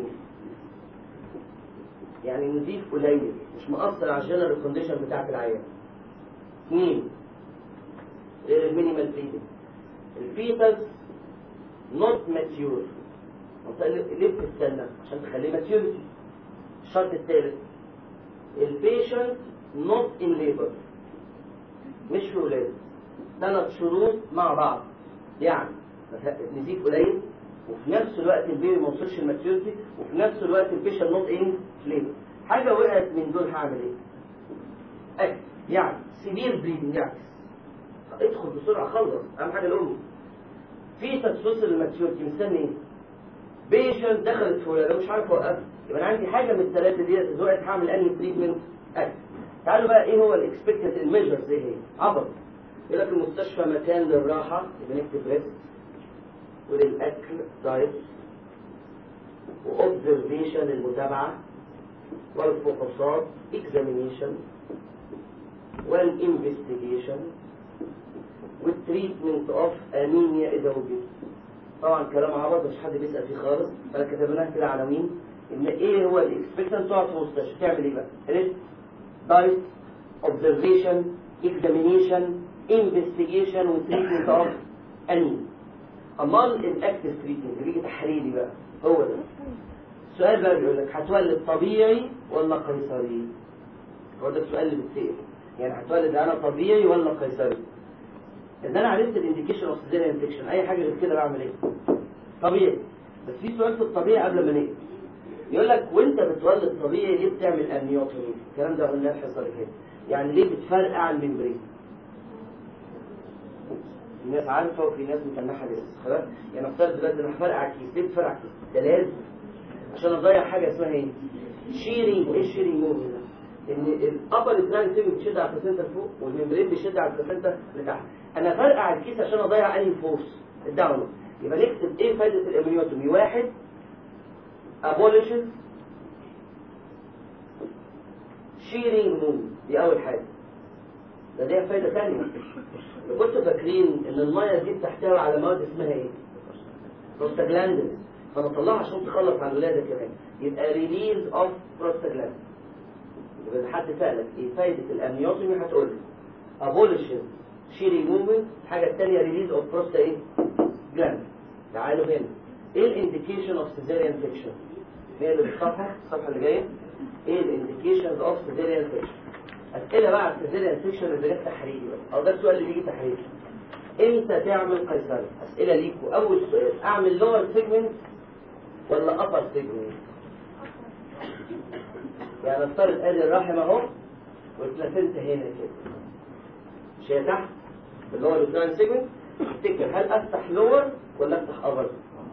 يعني نزيف قليل مش مؤثر على الجنرال كونديشن بتاعت العيان اثنين غير المينيمال بليدنج الفيتس نوت ماتيور ليه بتستنى عشان تخليه ماتيوريتي الشرط الثالث البيشنت نوت ان ليبر مش في ولاده ثلاث شروط مع بعض يعني نزيف قليل وفي نفس الوقت البيبي ما وصلش الماتيوريتي وفي نفس الوقت البيشنت نوت ان ليبر حاجه وقعت من دول هعمل ايه؟ اكل يعني سيفير بليدنج يعكس ادخل بسرعه خلص اهم حاجه الام في تسوس الماتيوريتي مستني ايه؟ بيشنت دخلت في ولاده مش عارف اوقفها يبقى انا عندي حاجه من الثلاثه ديت اذا وقعت هعمل انهي تريتمنت اكل تعالوا بقى ايه هو الاكسبكتد الميجرز ايه هي؟ عبط يقول لك المستشفى مكان للراحه يبقى نكتب ريست وللاكل دايت واوبزرفيشن المتابعه والفحوصات اكزامينيشن والانفستيجيشن والتريتمنت اوف انيميا اذا وجد طبعا كلام عبط مش حد بيسال فيه خالص فانا كتبناها كده عناوين ان ايه هو الاكسبكتنت تقعد في المستشفى تعمل ايه بقى؟ ريست دايت اوبزرفيشن اكزامينيشن انفستيجيشن وتريتمنت اوف انيميا امال الاكتف تريتمنت بيجي تحريري بقى هو ده السؤال بقى بيقول لك هتولد طبيعي ولا قيصري هو ده السؤال اللي بيتسال يعني هتولد انا طبيعي ولا قيصري ان انا عرفت الانديكيشن اوف سيزيريان انفكشن اي حاجه غير كده بعمل ايه طبيعي بس في سؤال في الطبيعي قبل ما نقل يقول لك وانت بتولد طبيعي ليه بتعمل امنيوتومي الكلام ده قلناه الحصه اللي فاتت يعني ليه بتفرقع الممبرين في ناس عارفه وفي ناس متنحه لسه خلاص يعني افترض دلوقتي انا هفرقع كيس ليه بتفرقع كيس ده لازم عشان اضيع حاجه اسمها ايه شيرنج ايه الشيرنج موفمنت ان الابر ترانك تيجي بتشد على البلاسنتا لفوق والممبرين بيشد على البلاسنتا لتحت انا فرقع الكيس عشان اضيع انهي فورس الداون يبقى نكتب ايه فائده الامنيوتومي واحد abolishes shearing موفمنت دي اول حاجه ده ليها فايده ثانيه لو كنتوا فاكرين ان الميه دي بتحتوي على مواد اسمها ايه بروستاجلاندز فنطلعها عشان تخلص على الولاده كمان يبقى ريليز اوف بروستاجلاندز يبقى إذا حد سالك ايه فايده الامنيوتومي هتقول له abolishes shearing movement الحاجه الثانيه ريليز اوف بروستا ايه جلاند تعالوا هنا ايه الانديكيشن اوف سيزيريان سيكشن نقلب الصفحه الصفحه اللي جايه ايه الانديكيشنز اوف سيزيريان سيكشن اسئله بقى على السيزيريان سيكشن اللي جت تحريري بقى او ده السؤال اللي بيجي تحريري امتى تعمل قيصري اسئله ليكوا اول سؤال اعمل لور سيجمنت ولا ابر سيجمنت يعني افترض ادي الرحم اهو والبلاسنتا هنا كده مش هي تحت اللي هو البلان سيجمنت افتكر هل افتح لور ولا افتح ابر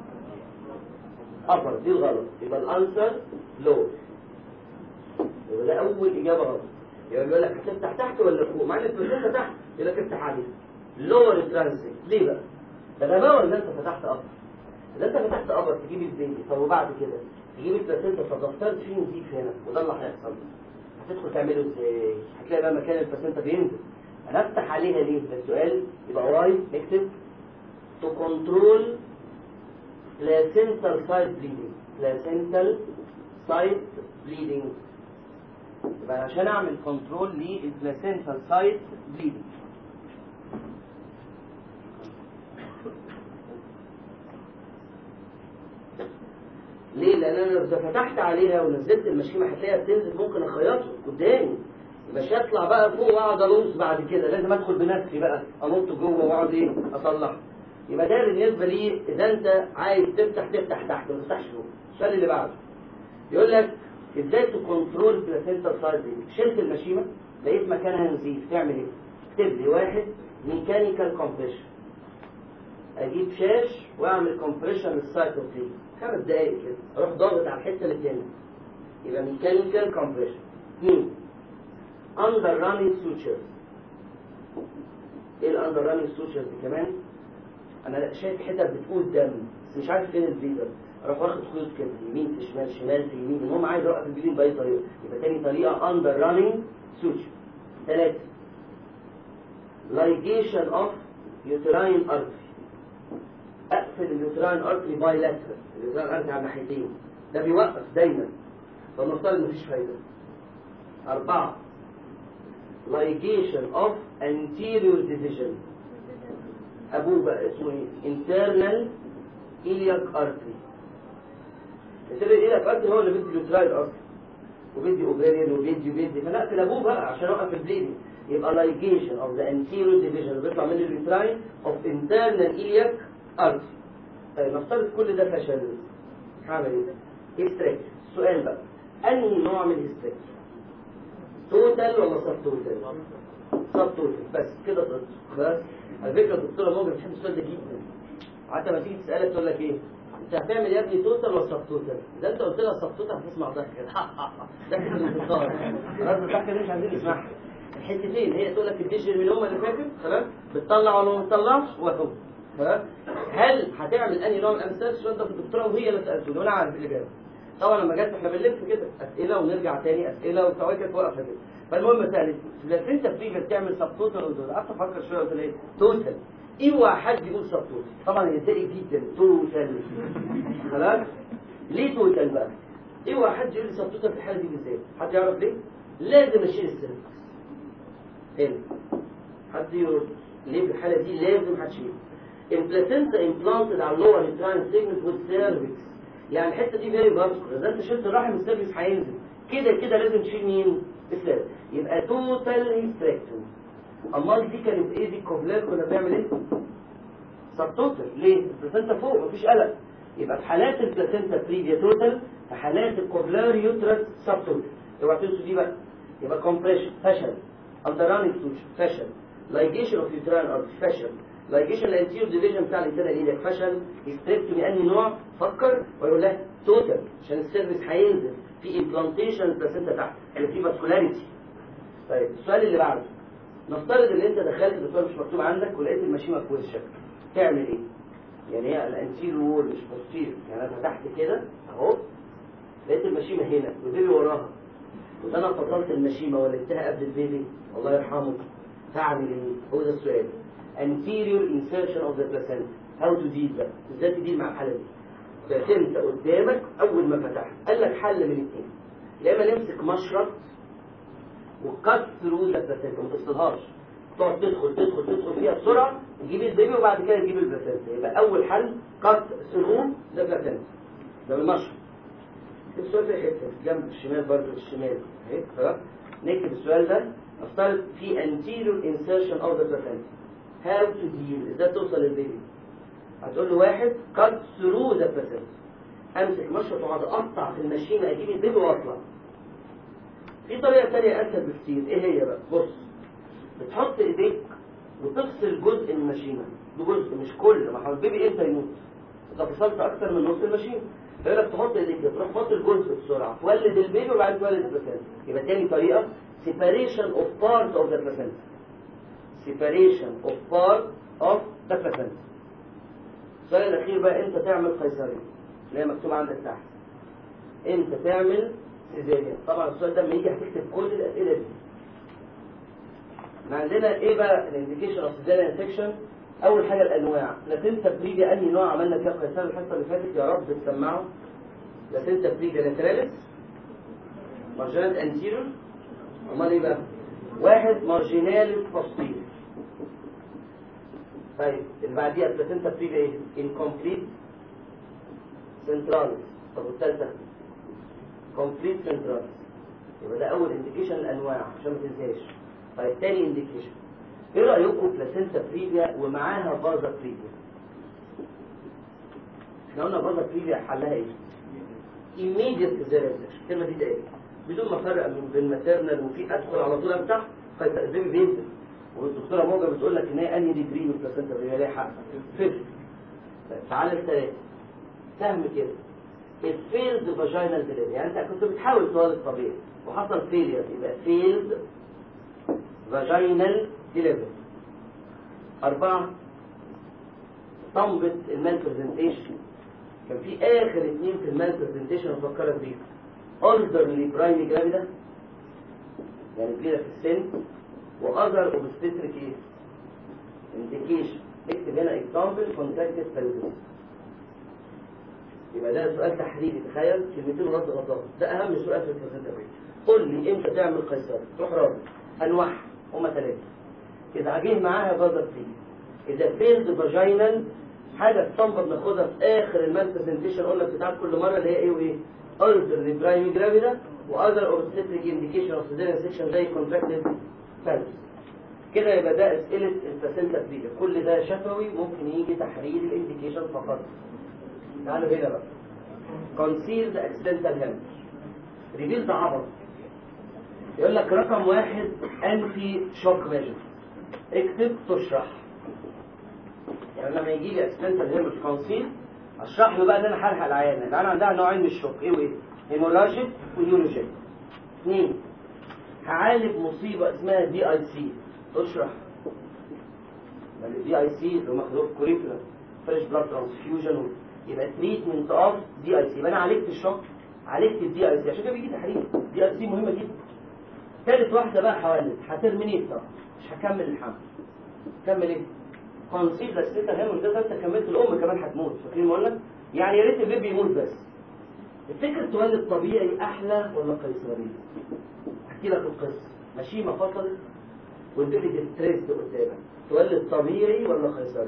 ابر دي الغلط يبقى الانسر لور يبقى ده اول اجابه غلط يبقى بيقول لك هتفتح تحت ولا فوق مع ان البلاسنتا تحت يقول لك افتح عليه لور ترانسيت ليه بقى ده غباوه ان انت فتحت ابر اذا انت فتحت ابر تجيب البيبي طب وبعد كده تجيب البلاسنتا طب افترض في نزيف هنا وده اللي هيحصل هتدخل تعمله ازاي هتلاقي بقى مكان البلاسنتا بينزل انا افتح عليها ليه ده السؤال يبقى واي نكتب to control placental side bleeding placental side bleeding يبقى عشان اعمل كنترول للبلاسنتال سايت بليدنج ليه؟ لأن أنا لو فتحت عليها ونزلت المشيمة هتلاقيها بتنزل ممكن أخيطه قدامي مش هطلع بقى فوق واقعد انص بعد كده لازم ادخل بنفسي بقى انط جوه واقعد ايه اصلح يبقى ده بالنسبه لي اذا انت عايز تفتح تفتح تحت ما تفتحش فوق السؤال اللي بعده يقول لك ازاي تكنترول بلاسنتا سايد شلت المشيمه لقيت مكانها نزيف تعمل ايه؟ اكتب لي واحد ميكانيكال كومبريشن اجيب شاش واعمل كومبريشن للسايتوبلازم خمس دقائق كده اروح ضاغط على الحته اللي بتنزل يبقى ميكانيكال كومبريشن اثنين اندر رانينج سوتشرز ايه الاندر رانينج سوتشرز دي كمان انا شايف حتت بتقول دم بس مش عارف فين الفيدر اروح واخد خيوط كده يمين في شمال شمال في يمين المهم عايز اوقف البلين باي طريقه يبقى تاني طريقه اندر رانينج سوتشر ثلاثه ligation of uterine artery اقفل اليوتراين ارتري باي لاترال اليوتراين ارتري على الناحيتين ده بيوقف دايما فنفترض مفيش فايده أربعة ligation of anterior division أبوه بقى اسمه إيه؟ internal iliac artery internal iliac artery هو اللي بيدي اليوتراين ارتري وبيدي اوفيريان وبيدي وبيدي فنقفل أبوه بقى عشان أوقف البليدنج يبقى ligation of the anterior division اللي بيطلع من اليوتراين of internal iliac artery طيب نفترض كل ده فشل هعمل ايه؟ هيستريك السؤال بقى انهي نوع من الهيستريك؟ توتال ولا سب توتال؟ سب توتال بس كده طلعت بس على فكره الدكتوره موجه بتحب السؤال ده جدا حتى لما تيجي تسالك تقول لك ايه؟ انت هتعمل يا ابني توتال ولا سب توتال؟ اذا انت قلت لها سب توتال هتسمع ضحك كده ضحك الانتصار خلاص الضحكه دي مش عايزين نسمعها الحتتين هي تقول لك الديجن من اللي فاكر خلاص بتطلع ولا ما بتطلعش وهو ها؟ هل هتعمل انهي نوع من الامثال السؤال ده في الدكتوراه وهي اللي سالته وانا عارف الاجابه طبعا لما جت احنا بنلف كده اسئله ونرجع تاني اسئله وفوائد كانت واقفه كده فالمهم سالت لكن انت بريفر تعمل سب توتال ولا قعدت افكر شويه قلت ايه توتال اوعى حد يقول سب توتال طبعا يتضايق جدا توتال خلاص ليه توتال بقى؟ اوعى حد يقول لي سب توتال في الحاله دي ازاي؟ حد يعرف ليه؟ لازم اشيل السيرفكس هنا حد يقول ليه في الحاله دي لازم هتشيل البلاسنتا امبلانتد على اللور يوتراين سيجمنت والسيرفكس يعني الحته دي فيري فاسكولار اذا انت شلت الرحم السيرفكس هينزل كده كده لازم تشيل مين؟ السيرفكس يبقى توتال هيستريكتوم امال دي كانت ايه دي كوبلات كنا بنعمل ايه؟ سب توتال ليه؟ البلاسنتا فوق مفيش قلق يبقى في حالات البلاسنتا بريفيا توتال في حالات الكوبلار يوترس سب توتال اوعى تنسوا دي بقى يبقى كومبريشن فشل اندرانيك سوتش فشل لايجيشن اوف يوتراين ارتري فشل لايجيشن الانتيور ديفيجن بتاع الانسان ايدك فشل هيستريكتومي انهي نوع فكر ويقول لها توتال عشان السيرفيس هينزل في امبلانتيشن البلاسنتا تحت اللي فيه فاسكولاريتي طيب السؤال اللي بعده نفترض ان انت دخلت الدكتور مش مكتوب عندك ولقيت المشيمه في وشك تعمل ايه؟ يعني هي الانتير وول مش بوستير يعني انا فتحت كده اهو لقيت المشيمه هنا والبيبي وراها وده انا فصلت المشيمه ولدتها قبل البيبي الله يرحمه هعمل ايه؟ هو ده السؤال anterior insertion of the placenta how to deal بقى ازاي تديل مع الحاله دي placenta قدامك اول ما فتحت قال لك حل من الاثنين يا اما نمسك مشرط وكت ثرو ذا placenta ما تفصلهاش تقعد تدخل تدخل تدخل فيها بسرعه تجيب البيبي وبعد كده تجيب البلاسنتا يبقى اول حل كت ثرو ذا placenta ده بالمشرط السؤال في حته جنب الشمال برضه الشمال اهي خلاص نكتب السؤال ده نفترض في anterior insertion of the placenta how to deal ازاي توصل للبيبي هتقول له واحد cut through the placenta امسك مشرط واقعد اقطع في المشيمه اجيب البيبي واطلع في طريقه ثانيه اسهل بكتير ايه هي بقى بص بتحط ايديك وتفصل جزء من المشيمه بجزء مش كل ما هو البيبي امتى يموت انت فصلت اكتر من نص المشيمه يقول لك تحط ايديك كده تروح فاصل جزء بسرعه تولد البيبي وبعدين تولد البلاسنتا يبقى تاني طريقه separation of part of the placenta separation of part of the placenta السؤال الأخير بقى أنت تعمل قيصرية اللي هي مكتوب عندك تحت أنت تعمل سيزيريان طبعا السؤال ده لما يجي هتكتب كل الأسئلة دي احنا عندنا إيه بقى الانديكيشن أوف سيزيريان سيكشن أول حاجة الأنواع لاتنتا بريجا أنهي نوع عملنا فيها قيصرية الحصة اللي فاتت يا رب تسمعوا لاتنتا بريجا لاتراليس مارجنال انتيريور امال ايه بقى واحد مارجيناليس بوستيريور طيب اللي بعديها البلاسنتا بريفا ايه انكمبليت سنتراليس طب والثالثه كومبليت سنتراليس يبقى ده اول انديكيشن الانواع عشان ما تنساش طيب تاني انديكيشن ايه رايكم بلاسينتا بريفيا ومعاها فازا بريفيا احنا قلنا فازا بريفيا حلها ايه immediate cesarean الكلمه دي ايه بدون ما افرق من بين ماتيرنال وفي ادخل على طول افتح البيبي بينزل والدكتوره موجه بتقول لك ان هي انهي ديجري من البلاسينتا بريفيا ليها حق فيفث تعالى الثلاثه سهم كده الفيلد فاجينال ديليفري يعني انت كنت بتحاول تولد طبيعي وحصل فيلير يبقى فيلد فاجينال ديليفري أربعة طنبة المال برزنتيشن كان في آخر اتنين في المال برزنتيشن أفكرك بيهم أولدرلي برايمي جرافيدا يعني كبيرة في السن وأذر أوبستريك إيه؟ إنديكيشن اكتب هنا إكزامبل كونتاكتد فاليدوس يبقى ده سؤال تحريري تخيل كلمتين ورد غلطان ده اهم سؤال في البرزنتيشن قول لي امتى تعمل قيصري تروح راضي انواع هما ثلاثه اذا جه معاها جزر فيه اذا فيلد فاجينال حاجه الصنبه بناخدها في اخر المال برزنتيشن قلنا بتاعت كل مره اللي هي ايه وايه اولدر برايمي جرافيدا واذر اوبستريك انديكيشن اوف سيزيريان سيكشن زي كونتراكتد فالس كده يبقى ده اسئله البلاسينتا بريفيا كل ده شفوي ممكن يجي تحرير الانديكيشن فقط تعالوا هنا بقى concealed accidental hemorrhage reveal ده عبط يقول لك رقم واحد انتي شوك ميجر اكتب تشرح يعني لما يجي لي accidental hemorrhage concealed اشرح له بقى ان انا هلحق العيان العيان عندها نوعين من الشوك ايه وايه هيموراجيك ونيوروجيك اثنين هعالج مصيبه اسمها دي اي سي اشرح الدي اي سي اللي هم خدوه في كوريكولا فريش بلاد ترانسفيوجن يبقى تريتمنت اوف دي اي سي يبقى انا عالجت الشوك عالجت الدي اي سي عشان كده بيجي تحرير دي اي سي مهمه جدا ثالث واحده بقى حوالد هترمينيت طبعا مش هكمل الحمل كمل ايه كونسيل لاسيتا هيموس ده انت كملت الام كمان هتموت فاكرين ما قلنا يعني يا ريت البيبي يموت بس تفتكر تولد طبيعي احلى ولا قيصري احكي لك القصه مشيمه فصلت والبيبي ستريس قدامك تولد طبيعي ولا قيصري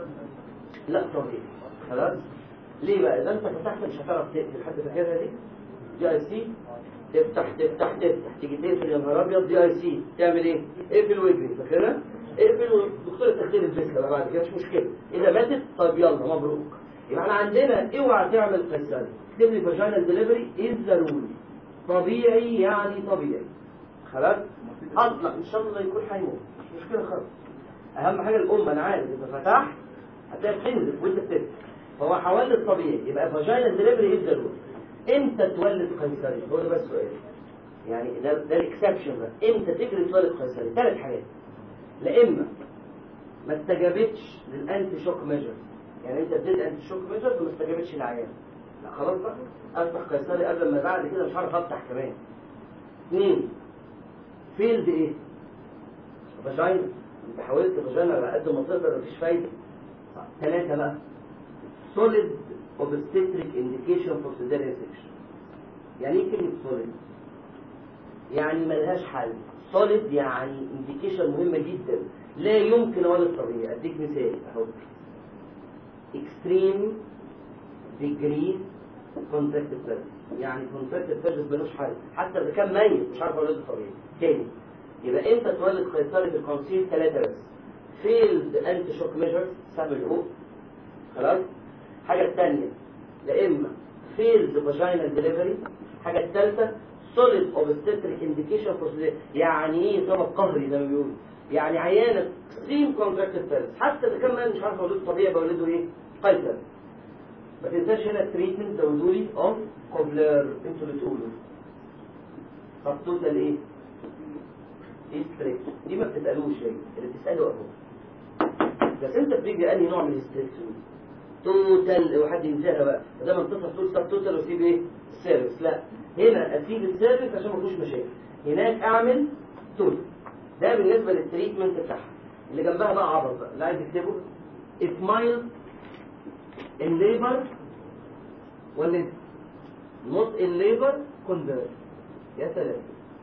لا طبيعي خلاص ليه بقى اذا انت فتحت مش هتعرف تقفل حد فاكرها دي دي اي سي تفتح تفتح تفتح تيجي تقفل يا نهار ابيض دي اي سي تعمل ايه اقفل واجري فاكرها اقفل والدكتور تخدير الفكره بقى بعد كده مش مشكله اذا ماتت طب يلا مبروك يبقى احنا عندنا اوعى تعمل قيصري اكتب لي فاجينال ديليفري از ضروري طبيعي يعني طبيعي خلاص اطلق ان شاء الله يكون هيموت مش مشكله خالص اهم حاجه الام انا عارف اذا فتحت هتلاقي بتنزل وانت بتفتح فهو حوالي الطبيعي يبقى فاجينال ديليفري ايه ضروري امتى تولد قيصري هو ده بس سؤال يعني ده ده الاكسبشن بقى امتى تجري تولد قيصري ثلاث حاجات لا اما ما استجابتش للانتي شوك ميجر يعني انت اديت انتي شوك ميجر وما استجابتش للعيان لا خلاص بقى افتح قيصري قبل ما بعد كده مش هعرف افتح كمان اثنين فيلد ايه فاجينا انت حاولت فاجينا على قد ما تقدر مفيش فايده ثلاثه بقى solid obstetric indication for cesarean section يعني ايه كلمة solid؟ يعني ملهاش حل solid يعني indication مهمة جدا لا يمكن أولد طبيعي أديك مثال أهو extreme degree contracted pelvis يعني contracted pelvis ملوش حل حتى إذا كان ميت مش عارف أولده طبيعي تاني يبقى أنت تولد قيصري في الكونسيل ثلاثة بس failed anti shock measures سهم الحقوق خلاص الحاجة الثانية لا إما failed vaginal delivery الحاجة الثالثة solid obstetric indication for cesarean يعني إيه سبب قهري زي ما بيقولوا يعني عيانة extreme contracted pelvis حتى إذا كان مش عارف أولده طبيعي بولده إيه قيصر ما تنساش هنا التريتمنت زودوا لي اوف كوبلر انتوا اللي تقولوا طب توتال ايه؟ ايه ستريت دي ما بتسالوش يعني اللي بتساله اهو بس انت بتيجي انهي نوع من الستريكتومي توتال لو حد ينساها بقى ده ما انتصر تقول سب توتال واسيب ايه السيرفس لا هنا اسيب السيرفس عشان ما فيهوش مشاكل هناك اعمل توتال ده بالنسبه للتريتمنت بتاعها اللي جنبها بقى عبط بقى اللي عايز يكتبه اسمايل in labor ولا not in labor convert يا سلام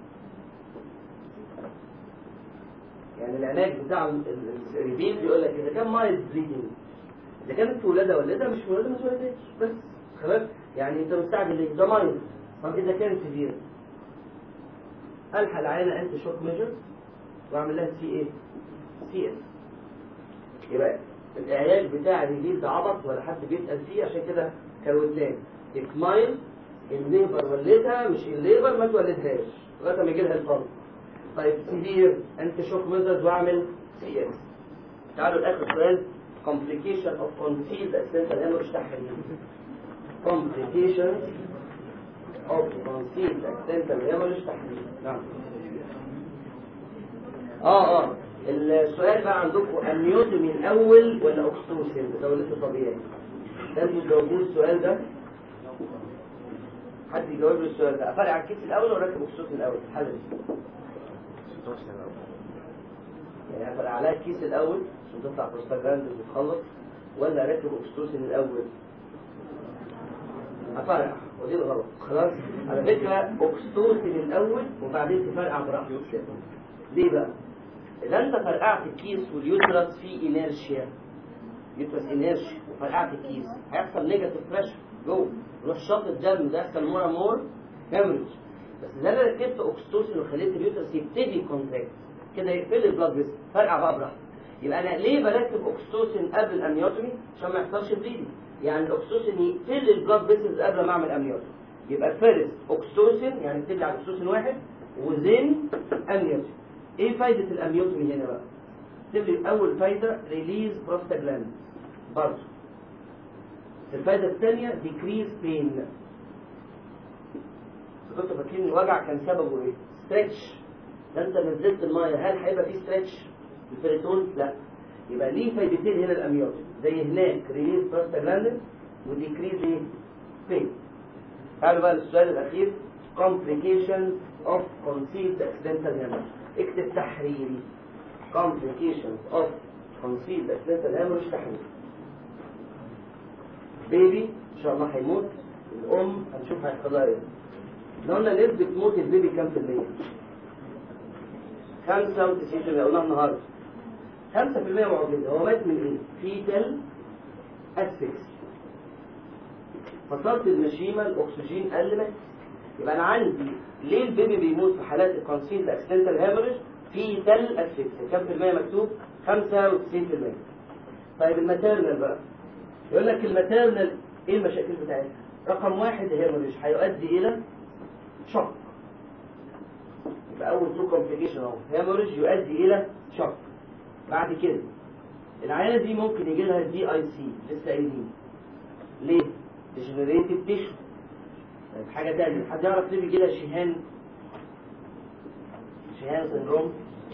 يعني العلاج بتاع الريبيل بيقول لك اذا كان مايلد بليدنج اذا كانت في ولاده ولادها مش في ولاده ما تولدش بس خلاص يعني انت مستعجل ليه ده مايلد طب اذا كان سيفير الحق العينه انتي شوك ميجر واعمل لها سي ايه سي اس يبقى العلاج بتاع الريليز ده عبط ولا حد بيسال فيه عشان كده كروتلان اسمايل الليبر ولدها مش الليبر ما تولدهاش لغايه ما يجي لها الفرد طيب سيفير انت شوك ميجرز واعمل سي اس تعالوا لاخر سؤال complication of concealed accidental hemorrhage تحرير complications of concealed accidental hemorrhage تحرير نعم اه اه السؤال بقى عندكم اميوتومي الاول ولا اوكستوسين ده لسه طبيعي لازم تجاوبوا السؤال ده حد يجاوب لي السؤال ده افرق على الكيس الاول ولا راكب اوكستوسين الاول الحل دي يعني افرق عليها الكيس الاول عشان تطلع بروستاجراند وتتخلص ولا راكب اوكستوسين الاول افرق ودي الغلط خلاص على فكره اوكستوسين الاول وبعدين تفرقع براحتك ليه بقى اذا انت فرقعت الكيس واليوترس فيه انيرشيا يوترس انيرشيا وفرقعت الكيس هيحصل نيجاتيف بريشر جوه يروح شاط الدم ده يحصل مور مور هيمرج بس اذا انا ركبت اوكستوسين وخليت اليوترس يبتدي كونتراكت كده يقفل البلاد فيسل فرقع بقى براحتك يبقى انا ليه بركب اوكستوسين قبل الاميوتومي عشان ما يحصلش بليدنج يعني الاوكستوسين يقفل البلاد فيسلز قبل ما اعمل اميوتومي يبقى فيرست اوكستوسين يعني ابتدي على اوكستوسين واحد وزين اميوتومي ايه فايدة الاميوتومي هنا بقى تبقى اول فايدة ريليز بروستاجلاند برضه الفايدة الثانية ديكريز بين كنتوا فاكرين الوجع كان سببه ايه ستريتش ده انت نزلت المايه هل هيبقى فيه ستريتش البريتون لا يبقى ليه فايدتين هنا الاميوتومي زي هناك ريليز بروستاجلاند وديكريز ايه بين تعالوا بقى للسؤال الاخير complications of concealed accidental hemorrhage اكتب تحريري complications of concealed accidental hemorrhage تحريري بيبي ان شاء الله هيموت الام هنشوف هيحصل لها ايه لو قلنا نسبة موت البيبي كام في المية؟ 95% قلناها النهارده 5% معجزة هو مات من ايه؟ فيتال اسفكس فترة المشيمة الاكسجين قل مات يبقى انا عندي ليه البيبي بيموت في حالات الكونسيلد اكسيدنتال هيموريج في تل اسفكس كام في المية مكتوب 95% طيب الماتيرنال بقى يقول لك الماتيرنال ايه المشاكل بتاعتها رقم واحد هيموريج هيؤدي الى شوك يبقى اول تو كومبليكيشن اهو هيموريج يؤدي الى شوك بعد كده العيانه دي ممكن يجي لها دي اي سي لسه قايلين ليه؟ ديجنريتيف تيشو طيب حاجة تانية حد يعرف ليه بيجي لها شيهان شيهان سندروم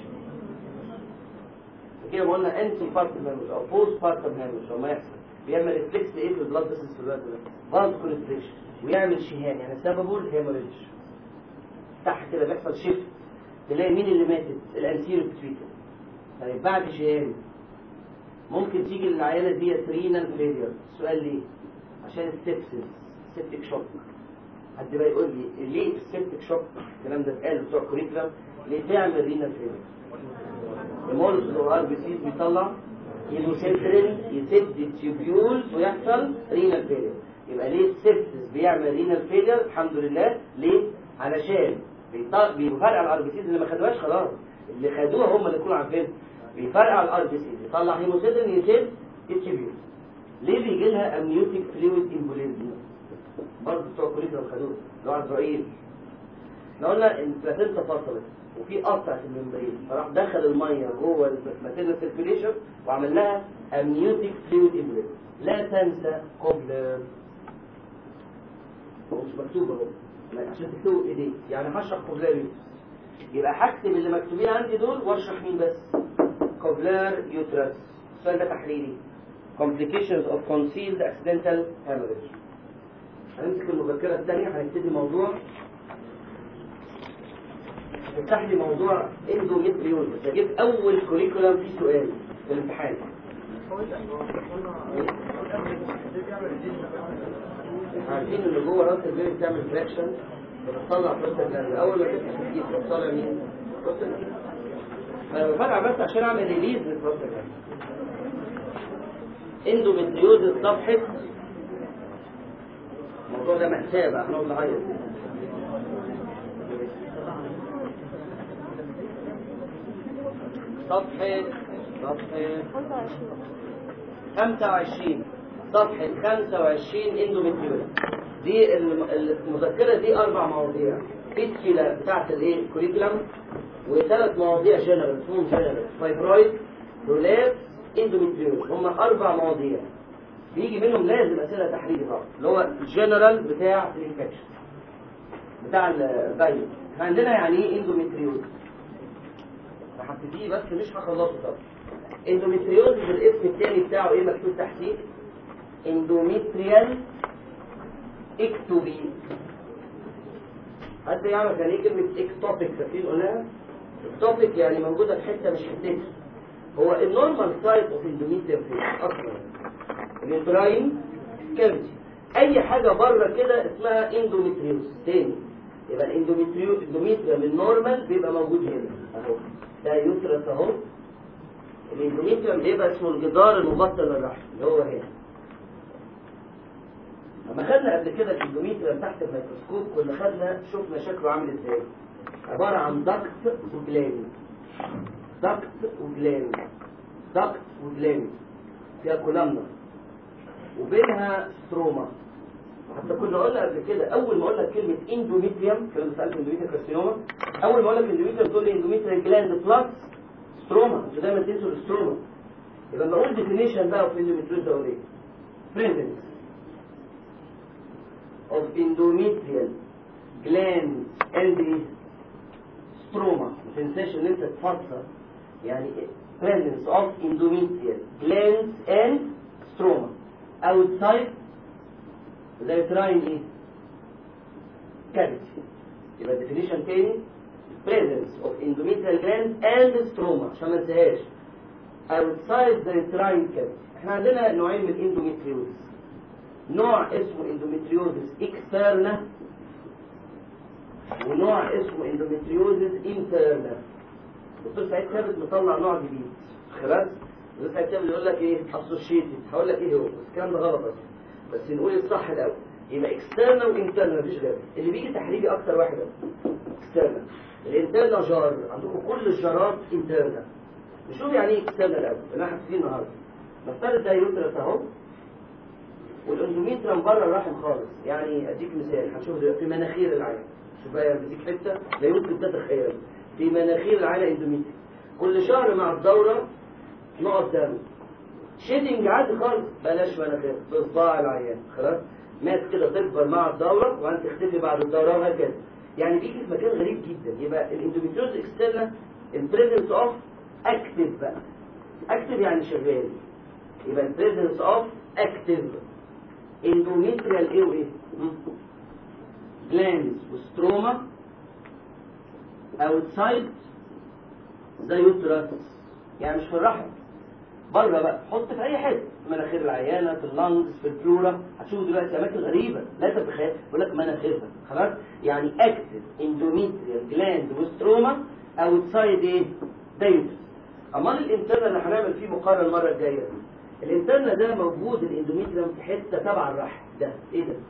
كده ما قلنا انتي بارتم هيموج او بوست بارتم هيموج لما يحصل بيعمل ريفلكس ايه في البلاد فيسلز في الوقت ده فاز كونستريكشن ويعمل شيهان يعني سببه الهيموريج تحت كده بيحصل شيفت تلاقي مين اللي ماتت الانتيريو بتويتر طيب بعد شيهان ممكن تيجي للعيانه دي رينال فيلير السؤال ليه؟ عشان السبسس سيبتك شوك حد بقى يقول لي ليه السيبتك شوك الكلام ده اتقال بتوع كوريكولم ليه تعمل رينال فيلير المولز الار بي سيز بيطلع يلوسيترين يسد التيوبيولز ويحصل رينال فيلير يبقى ليه السيبسس بيعمل رينال فيلير الحمد لله ليه علشان بيفرقع الار بي سيز اللي ما خدوهاش خلاص اللي خدوها هم اللي يكونوا عارفين بيفرقع الار بي سيز يطلع هيموسيترين يسد التيوبيولز ليه بيجي لها امنيوتيك فلويد امبوليزم برضه بتوع كوريكولم خدوه اللي هو عزرائيل احنا قلنا ان البلاتينتا فصلت وفي قطع في الممبرين فراح دخل الميه جوه الماتيريال سيركيوليشن وعمل لها امنيوتيك فلويد امبوليزم لا تنسى كوبلر هو مش مكتوب اهو عشان تكتبوا ايديك يعني هشرح كوبلر يبقى هكتب اللي مكتوبين عندي دول واشرح مين بس كوبلر يوترس السؤال ده تحريري complications of concealed accidental hemorrhage هنمسك المذكرة الثانية هنبتدي موضوع نفتح لي موضوع اندوميتريوزس اجيب اول كوريكولم فيه سؤال في الامتحان عارفين ان جوه راس البيبي بتعمل فراكشن بتطلع بروستاجلاند اول ما تفتح الكيس بتطلع مين؟ بروستاجلاند انا بفرع بس عشان اعمل ريليز للبروستاجلاند اندوميتريوزس صفحه الموضوع ده مأساة بقى هنقعد نعيط صفحة صفحة 25 صفحة 25 اندوميتريوز دي الم- المذكرة دي أربع مواضيع فيسكيلا بتاعت الايه الكوريكولم وثلاث مواضيع جنرال اسمهم جنرال فايبرويد رولاب اندوميتريوز هم أربع مواضيع بيجي منهم لازم أسئلة تحريري طبعا اللي هو الجنرال بتاع الانفكشن بتاع البايو احنا عندنا يعني ايه اندوميتريوز هبتديه بس مش هخلصه طبعا اندوميتريوز الاسم الثاني بتاعه ايه مكتوب تحتيه اندوميتريال اكتوبي حد يعرف يعني ايه كلمة اكتوبيك فاكرين قلناها؟ اكتوبيك يعني موجودة في حتة مش حتتها هو النورمال سايت اوف اندوميتريال فين اصلا اليوتراين كافيتي اي حاجة بره كده اسمها اندوميتريوز تاني يبقى الاندوميتريو الاندوميتريوم النورمال بيبقى موجود هنا اهو ده يوترس اهو الاندوميتريوم بيبقى اسمه الجدار المبطن للرحم اللي هو هنا لما خدنا قبل كده الاندوميتريوم تحت الميكروسكوب كنا خدنا شفنا شكله عامل ازاي عبارة عن دكت وجلاند دكت وجلاند دكت وجلاند فيها كولامنا وبينها ستروما حتى كنا قلنا قبل كده اول ما قلنا كلمه اندوميتريوم كنا سالت اندوميتريوم كارسينوما اول ما اقول لك اندوميتريوم تقول لي اندوميتريوم جلاند بلس ستروما انتوا دايما تنسوا الستروما يبقى لما اقول ديفينيشن بقى في اندوميتريوم ده اقول ايه؟ presence of endometrial gland and stroma ما تنساش ان انت تفسر يعني presence of endometrial glands and stroma outside ده يتراين ايه؟ cavity يبقى definition تاني presence of endometrial gland and stroma عشان ما انساهاش outside the uterine cavity احنا عندنا نوعين من الاندوميتريوزس نوع اسمه اندوميتريوزس اكسترنا ونوع اسمه اندوميتريوزس انترنا دكتور سعيد ثابت مطلع نوع جديد خلاص دكتور سعيد ثابت يقول لك ايه اسوشيتد هقول لك ايه هو بس الكلام ده غلط اصلا بس نقول الصح الاول يبقى اكسترنا وانترنا مفيش غيره اللي بيجي تحريري اكتر واحد اكسترنا الانترنا جار عندكم كل الجارات انترنا نشوف يعني ايه اكسترنا الاول اللي احنا فيه النهارده نفترض ده يوترس اهو والاندوميترم بره الرحم خالص يعني اديك مثال هتشوف دلوقتي في مناخير العين شوف بقى بديك حته لا يمكن تتخيل في مناخير العين اندوميترم كل شهر مع الدوره نقط دم شيدنج عادي خالص بلاش مناخير بصباع العيان خلاص مات كده تكبر مع الدوره وبعدين تختفي بعد الدوره وهكذا يعني بيجي في مكان غريب جدا يبقى الاندوميتريوز اكسترنا البريزنس اوف اكتف بقى اكتف يعني شغال يبقى البريزنس اوف اكتف اندوميتريال ايه وايه جلاندز وستروما اوتسايد ذا يوترس يعني مش في الرحم بره بقى حط في اي حته في مناخير العيانه في اللنجز في البلورا هتشوفوا دلوقتي اماكن غريبه لا تتخيل بيقول لك مناخيرها خلاص يعني اكتف اندوميتريال جلاند وستروما اوتسايد ايه ده يوترس امال الانترنال اللي هنعمل فيه مقارنه المره الجايه الانترنال ده موجود الاندوميتريوم في حته تبع الرحم ده ايه ده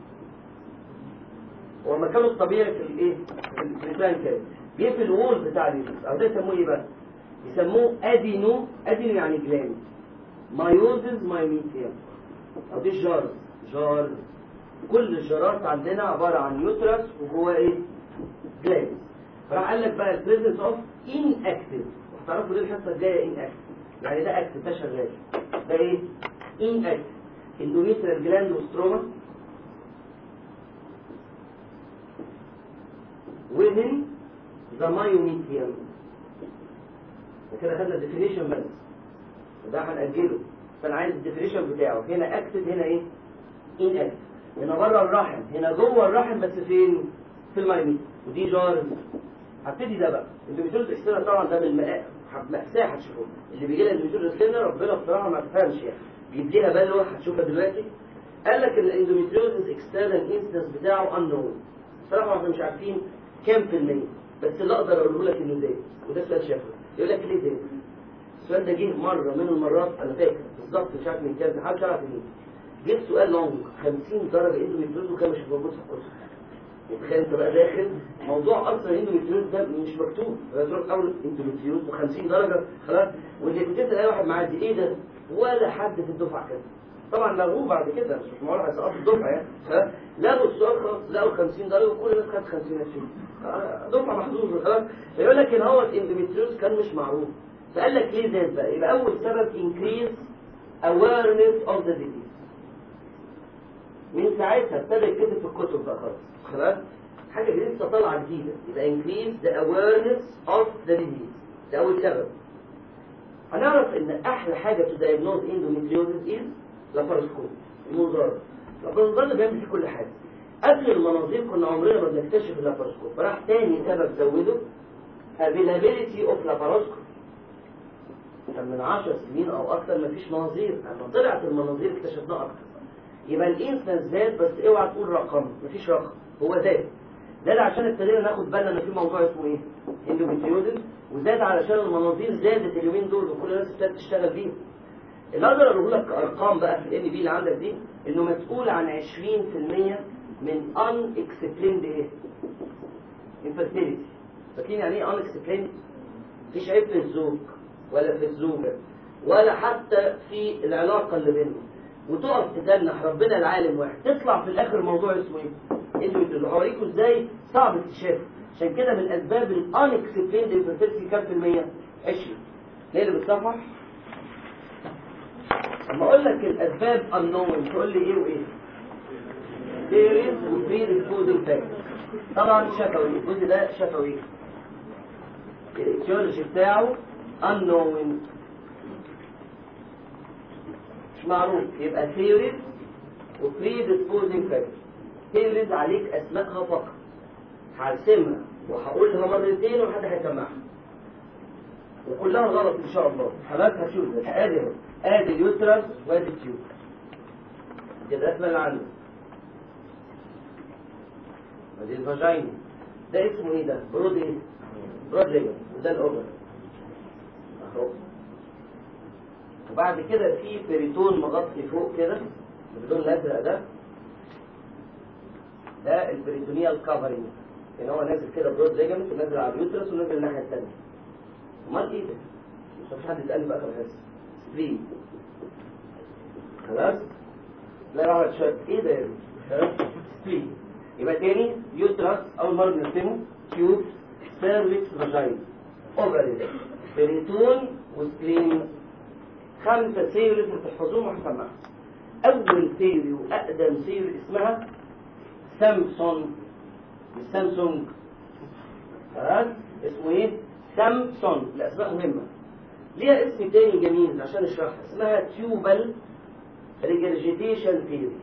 هو مكانه الطبيعي في الايه في البلان كده جه في الوول بتاع اليوترس او ده يسموه ايه بقى يسموه ادينو ادينو يعني جلاند مايوزز مايوميتريوم او دي جارز جارز كل الجارات عندنا عباره عن يوترس وجواه ايه جلاند فراح قال لك بقى البريزنس اوف ان اكتف وهتعرفوا ليه الحصه الجايه ان اكتف يعني ده اكتف ده شغال ده ايه ان اكتف اندوميتريال جلاند وستروما within the myometrium كده خدنا الديفينيشن بس وده هنأجله فانا عايز الديفينيشن بتاعه هنا اكتف هنا ايه ان اكتف هنا بره الرحم هنا جوه الرحم بس فين في المايوميتريوم ودي جار هبتدي ده بقى الاندوميتريوز اكسترنال طبعا ده من المقا- مأساة هتشوفوه اللي بيجي لها الاندوميتريوز اكسترنال ربنا بصراحه ما تفهمش يعني بيديها بلوه هتشوفها دلوقتي قال لك ان الاندوميتريوز اكسترنال انسنس بتاعه unknown بصراحه احنا مش عارفين كام في المية بس اللي اقدر اقوله لك انه زاد وده سؤال شافه يقول لك ليه زاد السؤال ده جه مره من المرات انا فاكر بالظبط مش عارف من كام محدش عارف مين جه سؤال لونج 50 درجه اندوميتريوز وكان مش موجود في الكورس وتخيل انت بقى داخل موضوع اصلا الاندوميتريوز ده مش مكتوب تروح اول اندوميتريوز و50 درجه خلاص واللي بتسال اي واحد معدي ايه ده ولا حد في الدفعه كده طبعا لغوه بعد كده مش معقول هيسقطوا الدفعه يعني خلاص لغوا السؤال خلاص لقوا 50 درجه وكل الناس خدت 50 20 دفعه محظوظه خلاص يقول لك ان هو الاندوميتريوز كان مش معروف فقال لك ليه زاد بقى يبقى اول سبب increase awareness of the disease من ساعتها ابتدى يتكتب في الكتب بقى خلاص خلاص حاجه لسه طالعه جديده يبقى increase the awareness of the disease ده اول سبب هنعرف ان احلى حاجه to diagnose endometriosis is لاباروسكوب المنظار اللاباروسكوب ده بيعمل في كل حاجه قبل المناظير كنا عمرنا ما بنكتشف اللاباروسكوب فراح تاني سبب زوده availability of laparoscopy كان من 10 سنين او اكتر ما فيش مناظير لما طلعت المناظير اكتشفناه اكتر يبقى الانسنس زاد بس اوعى تقول رقم مفيش رقم هو زاد زاد عشان ابتدينا ناخد بالنا ان في موضوع اسمه ايه اندوميتريوزس وزاد علشان المناظير زادت اليومين دول وكل الناس ابتدت تشتغل بيهم اللي اقدر اقول لك ارقام بقى في الان بي اللي عندك دي انه مسؤول عن 20% من ان اكسبليند ايه انفيرتيليتي فاكرين يعني ايه ان اكسبليند مفيش عيب في الزوج ولا في الزوجه ولا حتى في العلاقه اللي بينهم وتقف تتنح ربنا العالم واحد تطلع في الاخر موضوع اسمه ايه اللي هوريكم ازاي صعب اكتشافه عشان كده من اسباب الان اكسبليند انفيرتيليتي كام في المية 20 نقلب الصفحه اما اقول لك الاسباب unknown تقول لي ايه وايه theories و predisposing factors طبعا شفوي الجزء ده شفوي الاتيولوجي بتاعه unknown مش معروف يبقى theories و predisposing factors theories عليك اسمائها فقط هرسمها وهقولها مرتين وحد هيسمعها وكلها غلط ان شاء الله خلاص هتشوف ادي اهو ادي اليوترس وادي التيوب دي الرسمه اللي عندي ادي الفاجينا ده اسمه ايه ده برود ايه برود ليجن وده الاوفر اهو وبعد كده في بريتون مغطي فوق كده باللون الازرق ده ده البريتونيال كفرنج ان هو نازل كده برود ليجمنت ونازل على اليوترس ونازل الناحيه الثانيه امال ايه ده مش مفيش حد يسالني بقى في الحس سبرين خلاص لا يقعد شويه ايه ده يا خلاص سبرين يبقى تاني يوترس اول مره بنرسمه تيوب سيرفكس فاجين اوفري بريتون وسبرين خمسه سيريز بتحفظوهم وهسمعها اول سيري واقدم سيري اسمها سامسون مش سامسونج خلاص اسمه ايه سامسون الاسماء مهمه ليها اسم تاني جميل عشان اشرحها اسمها تيوبال ريجرجيتيشن ثيوري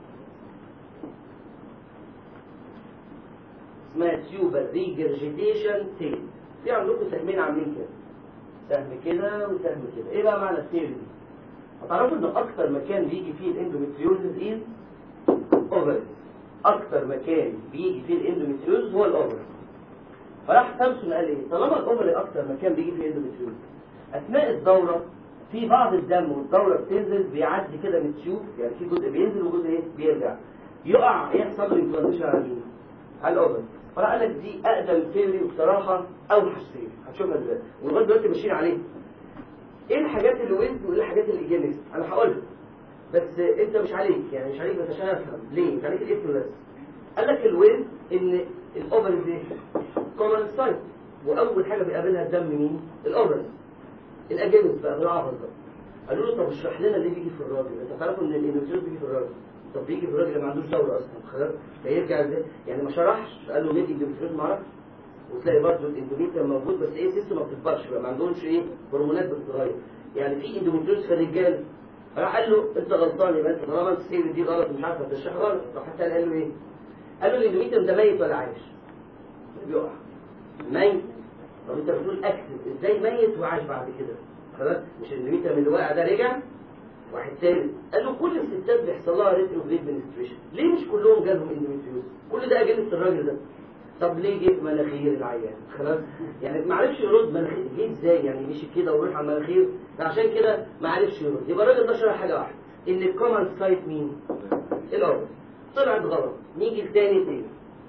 اسمها تيوبال ريجرجيتيشن ثيوري في عندكم سهمين عاملين كده سهم كده وسهم كده ايه بقى معنى الثيوري دي هتعرفوا ان اكتر مكان بيجي فيه الاندوميتريوزز از اوفر اكتر مكان بيجي فيه الاندوميتريوز هو الاوفر فراح سامسون قال ايه طالما الاوفر اكتر مكان بيجي فيه الاندوميتريوز اثناء الدوره في بعض الدم والدوره بتنزل بيعدي كده من التيوب يعني في جزء بينزل وجزء ايه بيرجع يقع يحصل له انفلاميشن على مين على الاوفر فراح قال لك دي اقدم ثيوري وبصراحه اوحش ثيوري هتشوفها دلوقتي ولغايه دلوقتي ماشيين عليه ايه الحاجات اللي ويز وايه الحاجات اللي ايجينست انا هقولها بس انت مش عليك يعني مش عليك بس عشان افهم ليه مش عليك الاسم بس قال لك الويز ان الاوفر دي كومن سايت واول حاجه بيقابلها الدم مين الاوفر الاجانب بقى بالعبط بقى قالوا له طب اشرح لنا ليه بيجي في الراجل انت تعرفوا ان الاندوميتريوز بيجي في الراجل طب بيجي في الراجل اللي ما عندوش دوره اصلا خلاص فيرجع ازاي يعني ما شرحش قال له ليه الاندوميتريوز ما اعرفش وتلاقي برضه الاندوميتريوم موجود بس ايه سيستم ما بتكبرش بقى ما عندهمش ايه هرمونات بتتغير يعني في اندوميتريوز في الرجال راح قال له انت غلطان يبقى انت طالما انت السير دي غلط مش عارف هتشرح غلط راح حتى قال له ايه؟ قال له الاندوميتريوم ده ميت ولا عايش؟ بيقع ميت طب انت بتقول اكتب ازاي ميت وعاش بعد كده؟ خلاص مش الاندوميتريوم اللي واقع ده رجع واحد تاني قال له كل الستات بيحصل لها ريتروجريد منستريشن ليه مش كلهم جالهم اندوميتريوز؟ كل ده اجنس الراجل ده طب ليه جه مناخير العيان خلاص يعني ما عرفش يرد مناخير جه ازاي يعني مشي كده ويروح على المناخير عشان كده ما عرفش يرد يبقى الراجل ده شرح حاجه واحده ان الكومن سايت مين الاول طلعت غلط نيجي لتاني تاني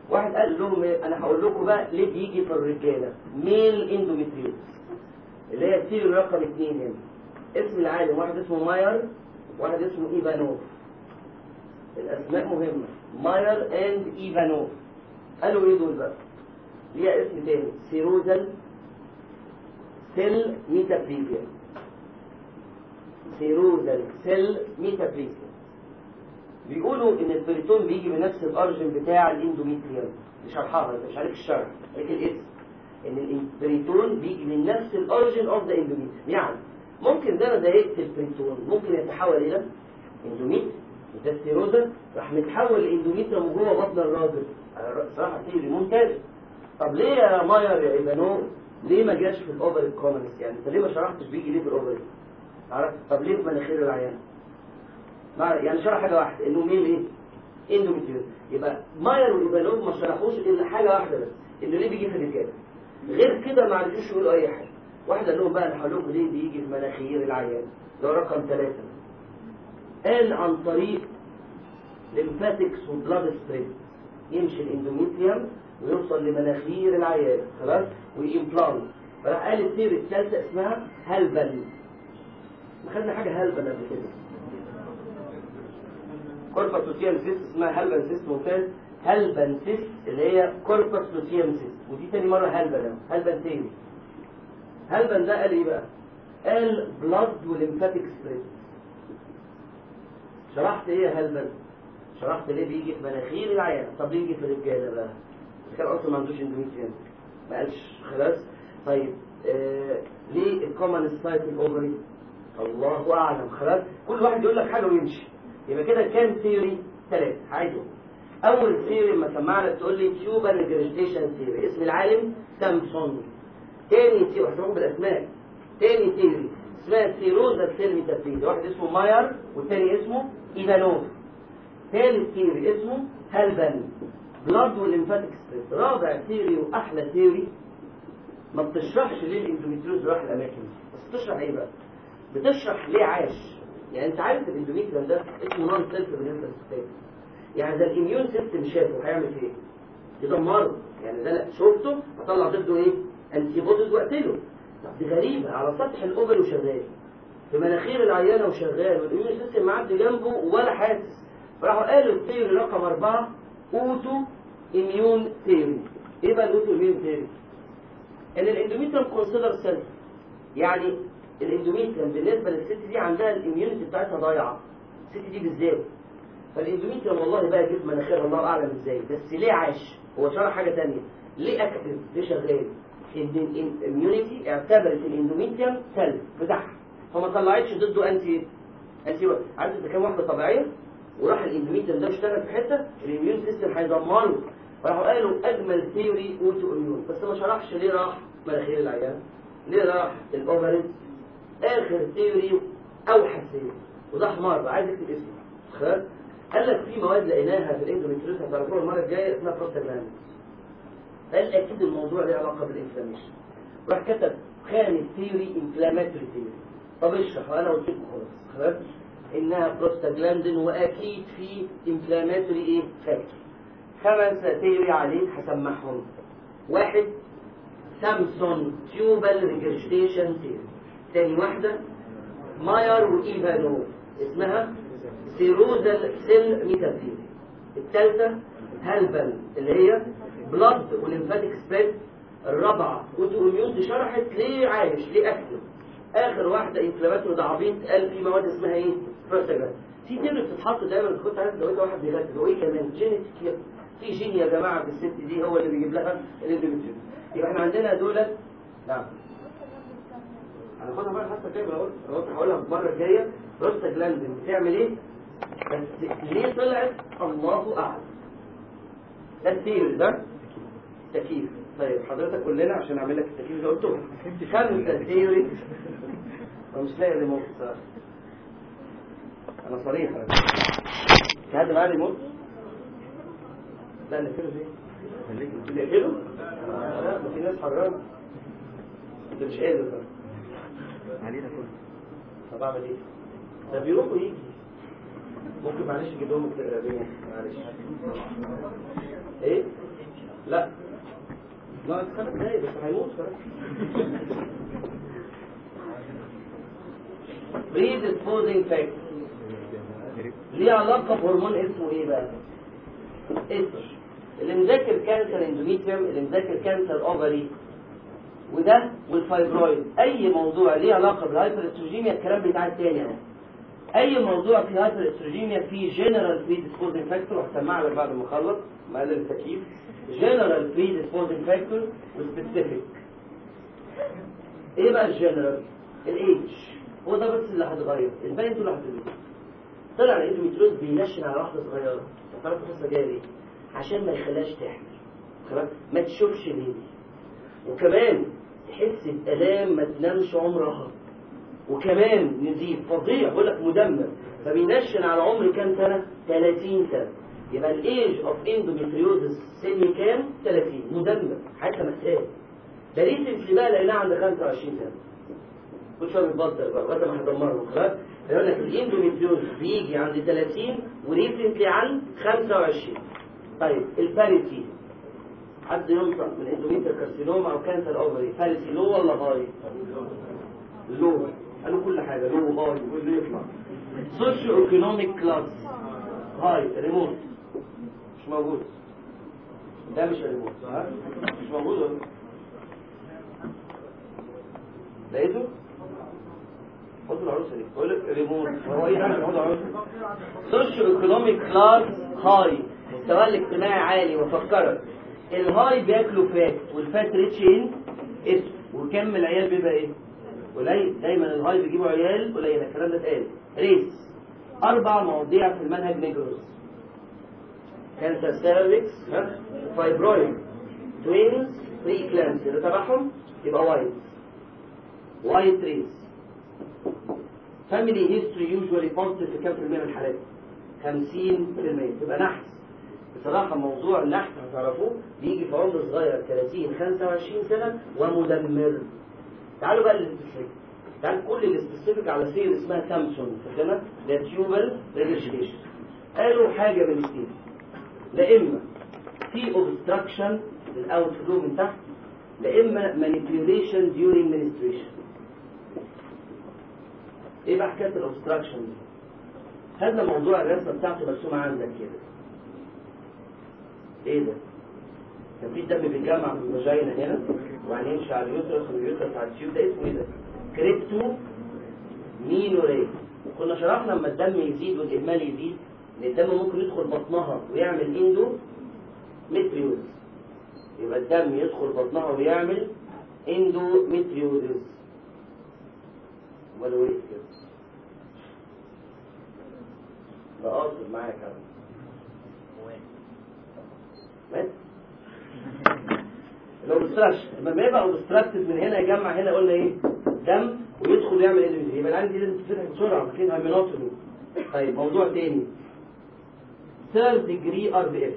واحد قال لهم إيه؟ انا هقول لكم بقى ليه بيجي في الرجاله ميل اندوميتريوز اللي هي السيريال رقم اثنين هنا اسم العالم واحد اسمه ماير واحد اسمه ايفانوف الاسماء مهمه ماير اند ايفانوف قالوا ايه دول بقى ليها اسم تاني سيروزال سيل ميتابليزيا سيروزال سيل ميتابليزيا بيقولوا ان البريتون بيجي من نفس الارجن بتاع الاندوميتريوم مش شرحها انت مش عارف الشرح لكن الاسم ان البريتون بيجي من نفس الارجن اوف ذا اندوميتريوم يعني ممكن ده انا ضايقت البريتون ممكن يتحول الى اندوميتريوم ده السيروزا راح متحول لاندوميتريوم وجوه بطن الراجل صراحه تيجي ممتاز طب ليه يا ماير يا ايفانو ليه ما جاش في الاوفر الكومنس يعني انت ليه ما شرحتش بيجي ليه في الاوفر عرفت طب ليه في مناخير العيان يعني شرح حاجه واحده انه مين ايه اندوميتريوم يبقى ماير وايفانوف ما شرحوش الا حاجه واحده بس انه ليه بيجي في الرجاله غير كده ما عرفوش يقولوا اي حاجه واحد قال لهم بقى انا هقول لكم ليه بيجي في مناخير العيان ده رقم ثلاثة قال عن طريق ليمفاتكس وبلاد ستريت يمشي الاندوميتريوم ويوصل لمناخير العيان خلاص ويمبلانت فراح قال الثيري الثالثه اسمها هلبن خدنا حاجه هلبن قبل كده كوربس لوتيام سيست اسمها هلبن سيست ممتاز هلبن سيست اللي هي كوربس لوتيام سيست ودي تاني مره هلبن هلبن تاني هلبن ده قال ايه بقى قال بلاد وليمفاتيك ستريت شرحت ايه يا هلبن شرحت ليه بيجي في مناخير العيان طب ليه يجي في الرجاله بقى كان اصلا ما عندوش اندوميتريوم ما قالش خلاص طيب آه ليه الكومن سايت الاوفري الله اعلم خلاص كل واحد يقول لك حاجه ويمشي يبقى كده كام ثيوري ثلاثه عايزه اول ثيوري لما سمعنا تقول لي تيوبال ريجريتيشن ثيوري اسم العالم سامسون تاني ثيوري هحسبهم بالاسماء تاني ثيوري اسمها سيروزا سيل ميتافيز واحد اسمه ماير والتاني اسمه ايفانوف ثالث ثيوري اسمه هالبن بلاد والليمفاتيك ستريس رابع ثيوري واحلى ثيوري ما بتشرحش ليه الاندوميتريوز راح الاماكن بس بتشرح ايه بقى بتشرح ليه عاش يعني انت عارف الاندوميتريوم ده اسمه نون سيلف بالنسبه للستات يعني ده الاميون سيستم شافه هيعمل فيه ايه يدمره يعني ده لا شفته هطلع ضده ايه انتي بوديز واقتله طب دي غريبه على سطح الاوفر وشغال في مناخير العيانه وشغال والاميون سيستم معدي جنبه ولا حاسس فراحوا قالوا الثيوري رقم أربعة أوتو إميون ثيوري إيه بقى الأوتو إميون ثيوري؟ إن الإندوميتريوم كونسيدر سيلف يعني الإندوميتريوم بالنسبة للست دي عندها الإميونيتي بتاعتها ضايعة الست دي بالذات فالإندوميتريوم والله بقى جسم مناخير الله أعلم إزاي بس ليه عاش؟ هو شرح حاجة تانية ليه أكتف؟ ليه شغال؟ إن الإميونيتي اعتبرت الإندوميتريوم سيلف بتاعها فما طلعتش ضده أنتي أنتي عارف إذا كان واحدة طبيعية وراح الاندوميتريوم ده اشتغل في حته الاميون سيستم هيدمره فراحوا قالوا اجمل ثيوري اوتو اميون بس ما شرحش ليه راح مناخير العيان ليه راح الاوفرز اخر ثيوري اوحش ثيوري وده حمار بقى عايز اكتب اسمه خلاص قال لك في مواد لقيناها في الاندوميتريوم هتعرفوها المره الجايه اسمها بروستاجلاندين قال اكيد الموضوع له علاقه بالانفلاميشن راح كتب خامس ثيوري انفلاماتوري ثيوري طب اشرح وانا قلت لكم خلاص خلاص انها بروستاجلاندين واكيد في انفلاماتوري ايه فاكتور خمس ثيوري عليه هسمعهم واحد سامسون تيوبال ريجرشتيشن ثيوري تاني واحدة ماير وايفانو اسمها سيروزال سيل ميتافيل الثالثة هالبن اللي هي بلاد وليمفاتيك سبريد الرابعة اوتو اميون دي شرحت ليه عايش ليه اكتف اخر واحدة انفلاماتوري ده عبيط قال في مواد اسمها ايه بروستاجلاند في تيبل بتتحط دايما كنت عارف لو انت واحد بيغذي هو ايه كمان جينيتيك في جين يا جماعه في الست دي هو اللي بيجيب لها الاندوميتريوم يبقى احنا عندنا دول نعم هناخدها بقى حتى كده بقول هقولها المره الجايه بروستاجلاند بتعمل ايه بس ليه طلعت الله اعلم ده الثيري ده تكييف طيب حضرتك قول لنا عشان اعمل لك التكييف اللي قلته خمسه ثيوري مش لاقي ريموت الصراحه انا صريح أنا. في حد معاه ريموت لا نقفله ليه نقفله لا ده في ناس حرام انت مش قادر بقى علينا كله طب اعمل ايه ده بيروح ويجي ممكن معلش اجيب لهم ريموت معلش ايه لا لا خمس دقايق بس هيموت خلاص predisposing factor ليه علاقة بهرمون اسمه ايه بقى؟ استر اللي مذاكر كانسر اندوميتريوم اللي مذاكر كانسر اوفري وده والفايبرويد اي موضوع ليه علاقة بالهايبر استروجيميا الكلام بيتعاد تاني اهو اي موضوع فيه هايبر استروجيميا فيه جنرال بريديسبوزنج فاكتور وهسمع لك بعد ما اخلص مقلل التكييف جنرال بريديسبوزنج فاكتور وسبيسيفيك ايه بقى الجنرال الايدج هو ده بس اللي هتغير الباقي انتوا اللي هتغيروا طلع الاندوميتريوز بينشن على واحده صغيره تعرفوا القصه جايه ليه عشان ما يخليهاش تحمل خلاص ما تشوفش بيبي وكمان تحس بآلام ما تنامش عمرها وكمان نزيف فظيع بقول لك مدمر فبينشن على عمر كام سنه 30 سنه يبقى الايج اوف اندوميتريوزس سن كام 30 مدمر حتى مأساة ده ريسنتلي بقى لقيناه عند 25 سنه كل شويه بيتبطل بقى لغايه ما هيدمرهم خلاص يقول لك الاندوميتريوز بيجي عند 30 وريسنتلي عند 25 طيب الباريتي حد ينطق من اندوميتر كارسينوما او كانسر اوفري باريتي لو ولا هاي؟ لو قالوا كل حاجه لو هاي واللي يطلع سوشيو ايكونوميك كلاس هاي ريموت مش موجود ده مش ريموت ها مش موجود ولا لقيته حط العروسه دي بقول لك ريموت هو اي حاجه حط العروسه سوشيو ايكونوميك كلاس هاي مستواه الاجتماعي عالي وفكرك الهاي بياكلوا فات والفات ريتش ان اسم وكم العيال بيبقى ايه قليل دايما الهاي بيجيبوا عيال قليله الكلام ده اتقال ريس اربع مواضيع في المنهج نيجروس كانسر سيرفكس فايبرويد توينز بري كلانس اللي تبعهم يبقى وايت وايت ريس فاميلي هيستوري يوجوالي بوزيتيف في كام في المية من الحالات 50% تبقى نحس بصراحة موضوع النحس هتعرفوه بيجي في عمر صغير 30 25 سنة ومدمر تعالوا بقى للسبيسيفيك تعالوا كل السبيسيفيك على سير اسمها سامسون فاكرها ده تيوبل ريجستريشن قالوا حاجة من الاثنين لا اما في اوبستراكشن للاوت فلو من تحت لا اما مانيبيوليشن ديورينج منستريشن ايه بقى حكايه الاوبستراكشن دي هذا موضوع الرسمه بتاعته مرسومه عندك كده ايه ده كان في دم بيتجمع في الفاجينا هنا وبعدين يمشي على اليوترس واليوترس على التيوب ده اسمه ايه ده كريبتو مينوري كنا شرحنا لما الدم يزيد والاهمال يزيد ان الدم ممكن يدخل بطنها ويعمل اندو متريوز يبقى الدم يدخل بطنها ويعمل اندو متريوزز ولا وقف كده ده قاصد معايا كمان مات الاوبستراكشن لما يبقى اوبستراكتد من هنا يجمع هنا قلنا ايه دم ويدخل يعمل ايه يبقى العين دي لازم تتفتح بسرعه فاكرين هيمينوتومي طيب موضوع تاني ثيرد ديجري ار بي اف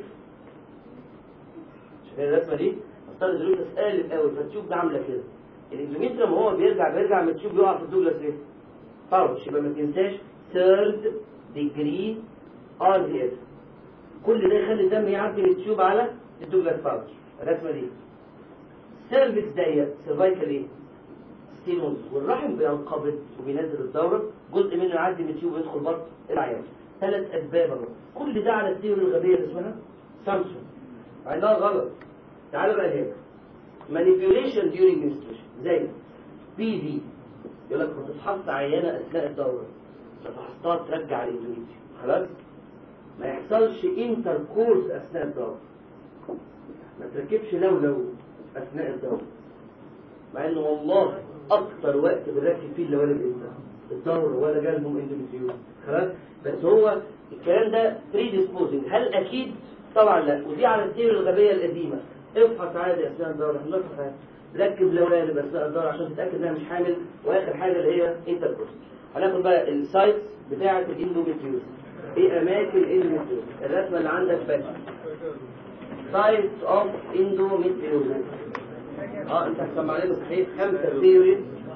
شايفين الرسمه دي افترض اليوتس قالب قوي فالتيوب ده عامله كده الاندوميتريوم هو بيرجع بيرجع من التيوب يقع في الدوجلاس ايه طرش يبقى ما تنساش ثيرد ديجري ار بي اف كل ده يخلي الدم يعدي من التيوب على الدوجلاس باوتش الرسمه دي سيرفكس ضيق سيرفايكال ايه ستينوز والرحم بينقبض وبينزل الدوره جزء منه يعدي من التيوب ويدخل بطن العيان ثلاث اسباب اهو كل ده على الثيوري الغبيه اللي اسمها سامسون عندها غلط تعالوا بقى هنا مانيبيوليشن ديورينج menstruation زي بي دي يقول لك ما تفحص عيانه اثناء الدوره لو فحصتها ترجع الاندوميتريوم خلاص ما يحصلش انتر كورس اثناء الدوره ما تركبش لولو اثناء الدوره مع انه والله اكتر وقت بنركب فيه اللوالب امتى الدوره ولا جالهم اندوميتريوم خلاص بس هو الكلام ده بري ديسبوزنج هل اكيد طبعا لا ودي على الثيوري الغبيه القديمه افحص عادي اثناء الدوره نفحص عادي ركب لوالب اثناء الدوره عشان تتاكد انها مش حامل واخر حاجه اللي هي انتر كورس هناخد بقى السايتس بتاعه الاندوميتريوز ايه اماكن الاندوميتريوز الرسمه اللي عندك بس سايتس اوف اندوميتريوز اه انت هتسمع لنا صحيح خمسه ثيوري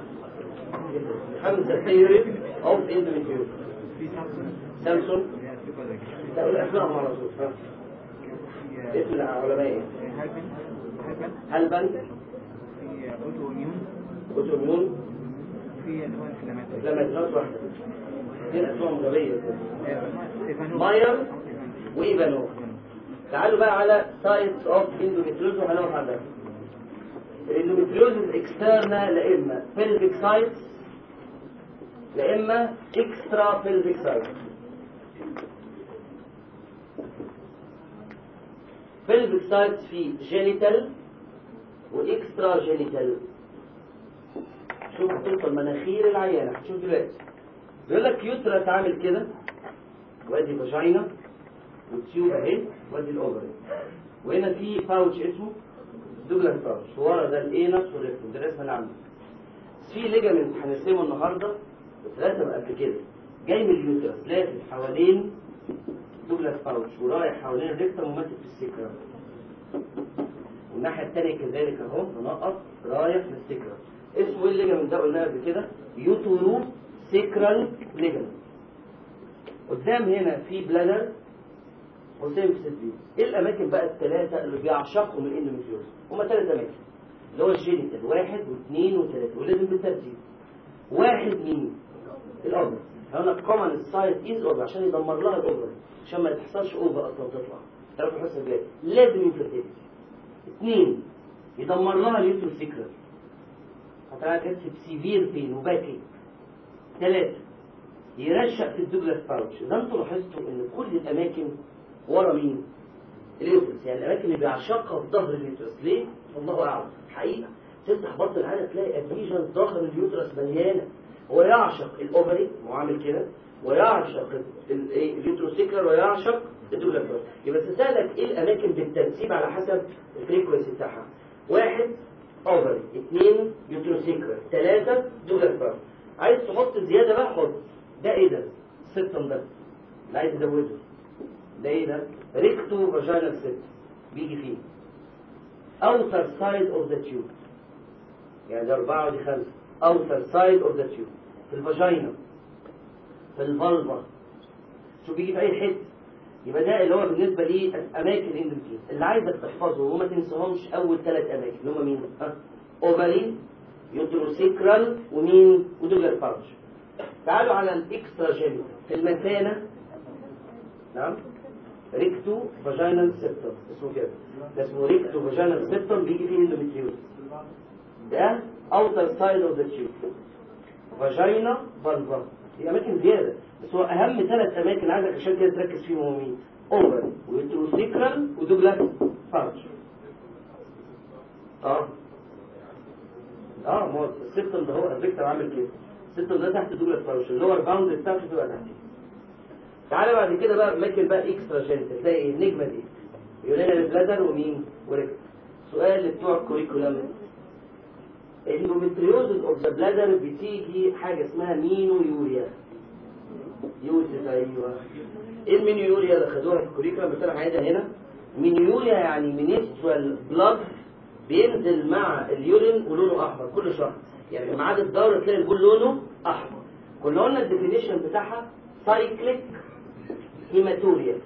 خمسه ثيوري اوف اندوميتريوز سامسون لا قول اسمائهم على طول ها. اسم العلماء ايه؟ هالبن هالبن هلبن في اوتو اميون اوتوميون في اللي هو الانفلامات لما يتناقش واحده دي اسمهم غبيه كده. ستيفانو ماير وايفانوف تعالوا بقى على سايتس اوف اندوميتريوز وهنقف عندها الاندوميتريوز اكسترنال لا اما بلفيك سايتس لا اما اكسترا بلفيك سايتس بلفيك سايتس في جينيتال واكسترا جينيتال شوف توصل مناخير العيانه هتشوف دلوقتي بيقول لك يوترس عامل كده وادي فاجينا والتيوب اهي وادي الاوفري وهنا في باوتش اسمه دوجلاس باوتش ورا ده الانس والريكتوم ده الرسمه اللي عندي في ليجامنت هنرسمه النهارده اترسم قبل كده جاي من اليوترس لافف حوالين دوجلاس باوتش ورايح حوالين الريكتوم وماسك في السكرة والناحيه الثانيه كذلك اهو منقط رايح للسكرة اسمه ايه الليجامنت ده قلناه قبل كده يوتورو سيكرال ليجامنت قدام هنا في بلادر وسيمفيسيس بي ايه الاماكن بقى الثلاثه اللي بيعشقهم الاندوميتريوز هما ثلاث اماكن اللي هو الجينيتال واحد واثنين وثلاثه ولازم بالترتيب واحد مين الاوفر هنا كومن السايت از اوفر عشان يدمر لها الاوفر عشان ما تحصلش اوفر اصلا تطلع تعرفوا الحصه الجايه لازم انفيرتيلتي اثنين يدمر لها اليوترو سيكرال هتلاقيها كانت سيفير بين وباكي ثلاثه يرشق في الدوجلاس باوتش ده انتوا لاحظتوا ان كل الاماكن ورا مين اليوترس يعني الاماكن اللي بيعشقها في ظهر اليوترس ليه الله اعلم حقيقه تفتح بطن العينه تلاقي اديجن ظهر اليوترس مليانه هو يعشق الاوفري هو عامل كده ويعشق ال- إيه؟ اليوتروسيكلر ويعشق الدوجلاس باوتش يبقى تسالك ايه الاماكن بالترتيب على حسب الفريكونسي بتاعها واحد اوفري اثنين يوتروسيكلر ثلاثه دوجلاس باوتش عايز تحط زياده بقى حط ده ايه ده السيستم ده اللي عايز ازوده ده ايه ده ريكتو فاجينال سيستم بيجي فيه outer side of the tube يعني ده أربعة ودي خمسة outer side of the tube في الفاجينا في الفالفا شو بيجي في أي حتة يبقى ده اللي هو بالنسبة لي أماكن الاندوميتريوز اللي عايزك تحفظه وما تنساهمش أول ثلاث أماكن اللي هم مين؟ ها؟ أوفالي يوتروسيكرال ومين؟ ودوجلاس باوتش تعالوا على الاكسترا جينيتال في المثانة نعم ريكتو فاجينال سيبتم اسمه كده ده اسمه ريكتو فاجينال سيبتم بيجي فيه اندوميتريوز ده اوتر سايد اوف ذا تيوب فاجينا فالفا دي اماكن زياده بس هو اهم ثلاث اماكن عايزك عشان كده تركز فيهم هم مين اوفر ويتروسيكرال ودوجلاس باوتش اه اه ما هو السيستم ده هو الفيكتور عامل كده السيستم ده تحت دوجلاس باوتش اللور باوند بتاعته تبقى تحت تعالى بعد كده بقى ماكل بقى اكسترا جينيتال تلاقي ايه النجمه دي يقول لنا البلادر ومين وريكت سؤال اللي بتوع الكوريكولم الاندوميتريوزز اوف ذا بلادر بتيجي حاجه اسمها مينو يوريا يوسف ايوه ايه المينو يوريا اللي خدوها في الكوريكولم بس انا عايزها هنا مينو يوريا يعني منسترال بلاد بينزل مع اليورين ولونه احمر كل شهر يعني في ميعاد الدوره تلاقي البول لونه احمر كنا قلنا الديفينيشن بتاعها سايكليك هيماتوريا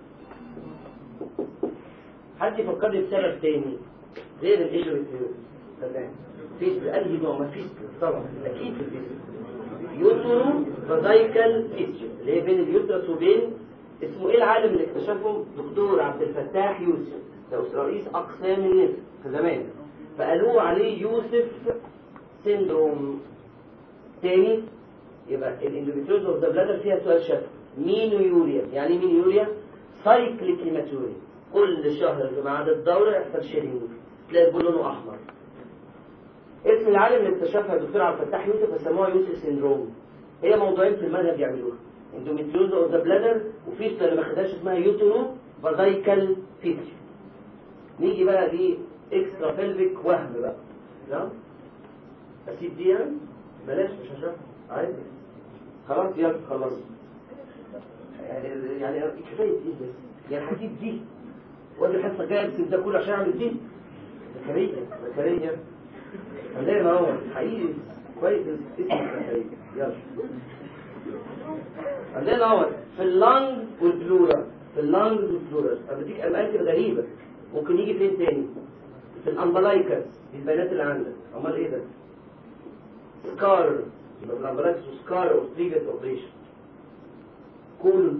حد يفكرني بسبب تاني غير الايجوبيتيوز تمام فيس انهي نوع ما فيس طبعا اكيد في الفيس يوترو فازايكال فيستيو اللي هي بين اليوترس وبين اسمه ايه العالم اللي اكتشفه دكتور عبد الفتاح يوسف ده رئيس اقسام النساء في زمان فقالوه عليه يوسف سيندروم تاني يبقى الاندوميتريوز اوف ذا بلادر فيها سؤال شفوي مينو يوريا يعني مين يوريا سايكليك هيماتوريا كل شهر في ميعاد الدوره يحصل شيرنج تلاقي البول لونه احمر اسم العالم اللي اكتشفها الدكتور عبد الفتاح يوسف بيسموها يوسف سيندروم هي موضوعين في المنهج يعملوها اندوميتريوز اوف ذا بلادر وفي اللي ما خدهاش اسمها يوترو فازايكال فيتش نيجي بقى دي اكسترا بلفيك وهم بقى تمام اسيب دي يعني بلاش مش هشرحها عادي خلاص يلا خلاص يعني يعني كفايه دي بس يعني هجيب دي وادي الحصه الجايه اكتب ده كله عشان اعمل دي زكريا زكريا عندنا هو حقيقي كويس اسم زكريا يلا عندنا هو في اللنج والبلورا في اللانجز والفلورس بديك اماكن غريبه ممكن يجي فين تاني في الامبلايكس في البيانات اللي عندك امال ايه ده سكار يبقى في الامبلايكس وسكار او ستريجت اوبريشن كولون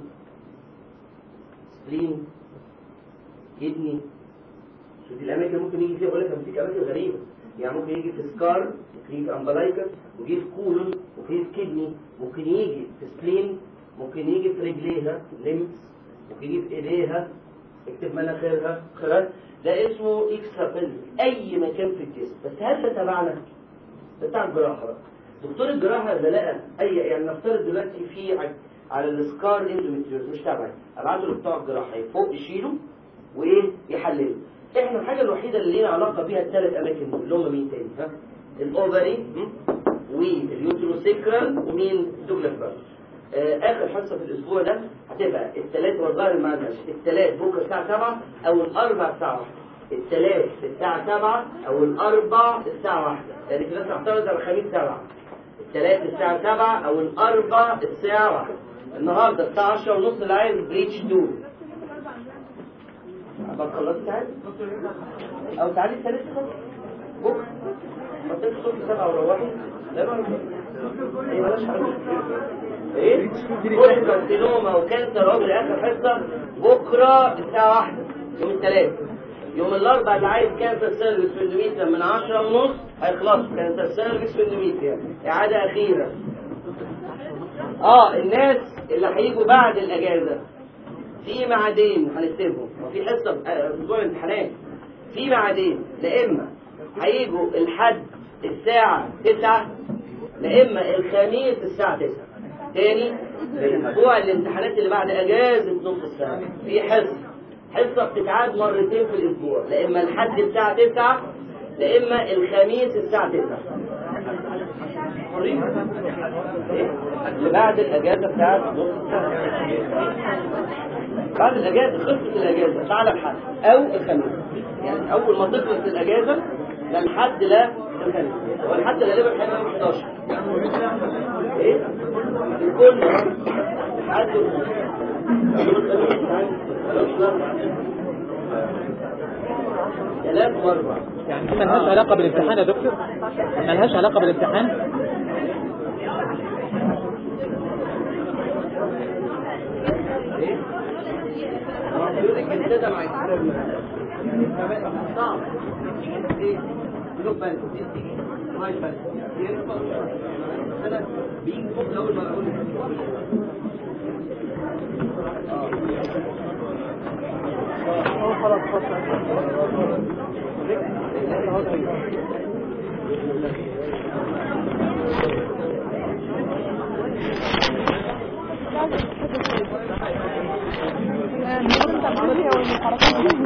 سبلين كدني شو دي الاماكن ممكن يجي فيها بقول لك بديك اماكن غريبه يعني ممكن يجي في سكار ممكن يجي في امبلايكس ويجي في كولون وفي في كدني ممكن يجي في سبلين ممكن يجي في رجليها ليمس ممكن يجي في ايديها اكتب مناخيرها خلاص ده اسمه اكسترا اي مكان في الجسم بس هل ده تبعنا ده بتاع الجراحه بقى دكتور الجراحه اذا لقى اي يعني نفترض دلوقتي في ع- على السكار اندوميتريوز مش تبعي ابعته لبتوع الجراحه فوق يشيله وايه يحلله احنا الحاجه الوحيده اللي لينا علاقه بيها الثلاث اماكن دول اللي هم مين تاني ها الاوفري واليوتروسيكرال ومين دوجلاس بقى آه، اخر حصه في الاسبوع ده هتبقى الثلاث والظاهر المعنى الثلاث بكره الساعه 7 او الاربع الساعه 1 الثلاث الساعه 7 او الاربع الساعه 1 يعني في ناس هتعترض على الخميس 7 الثلاث الساعه 7 او الاربع الساعه 1 النهارده الساعه 10 ونص اللي عايز بريتش 2 طب خلصت تعالي او تعالي الثلاث بكره ما تنسوا الصبح 7 وروحي لا ما ايه بلاش حاجه ايه كل كارسينوما وكانسر راجل اخر حصه بكره الساعه 1 يوم الثلاث يوم الاربعاء اللي عايز كانسر سيرفيس في اندوميتريا من 10 ونص هيخلصوا كانسر سيرفيس في اندوميتريا اعاده اخيره اه الناس اللي هيجوا بعد الاجازه في ميعادين هنكتبهم وفي حصه آه، اسبوع الامتحانات في ميعادين لا اما هيجوا الحد الساعه 9 لا اما الخميس الساعه 9 تاني اسبوع الامتحانات اللي بعد اجازه نص السنه في حصه حصه بتتعاد مرتين في الاسبوع لا اما الحد الساعه 9 لا اما الخميس الساعه 9 إيه؟ اللي بعد الاجازه بتاعت نص السنه بعد الاجازه خلصت الاجازه تعالى الحد او الخميس يعني اول ما تخلص الاجازه لا الحد لا الخميس هو الحد غالبا هيبقى يوم 11 ايه الكل الحد ثلاث واربع يعني دي ملهاش علاقة بالامتحان يا دكتور ملهاش علاقة بالامتحان ايه؟ يقول لك الجدة مع الكلام صعب ايه؟ لوك بالك رايت بالك انا بيجي فوق اول ما اقول المفروض انت معروف يا والحركات دي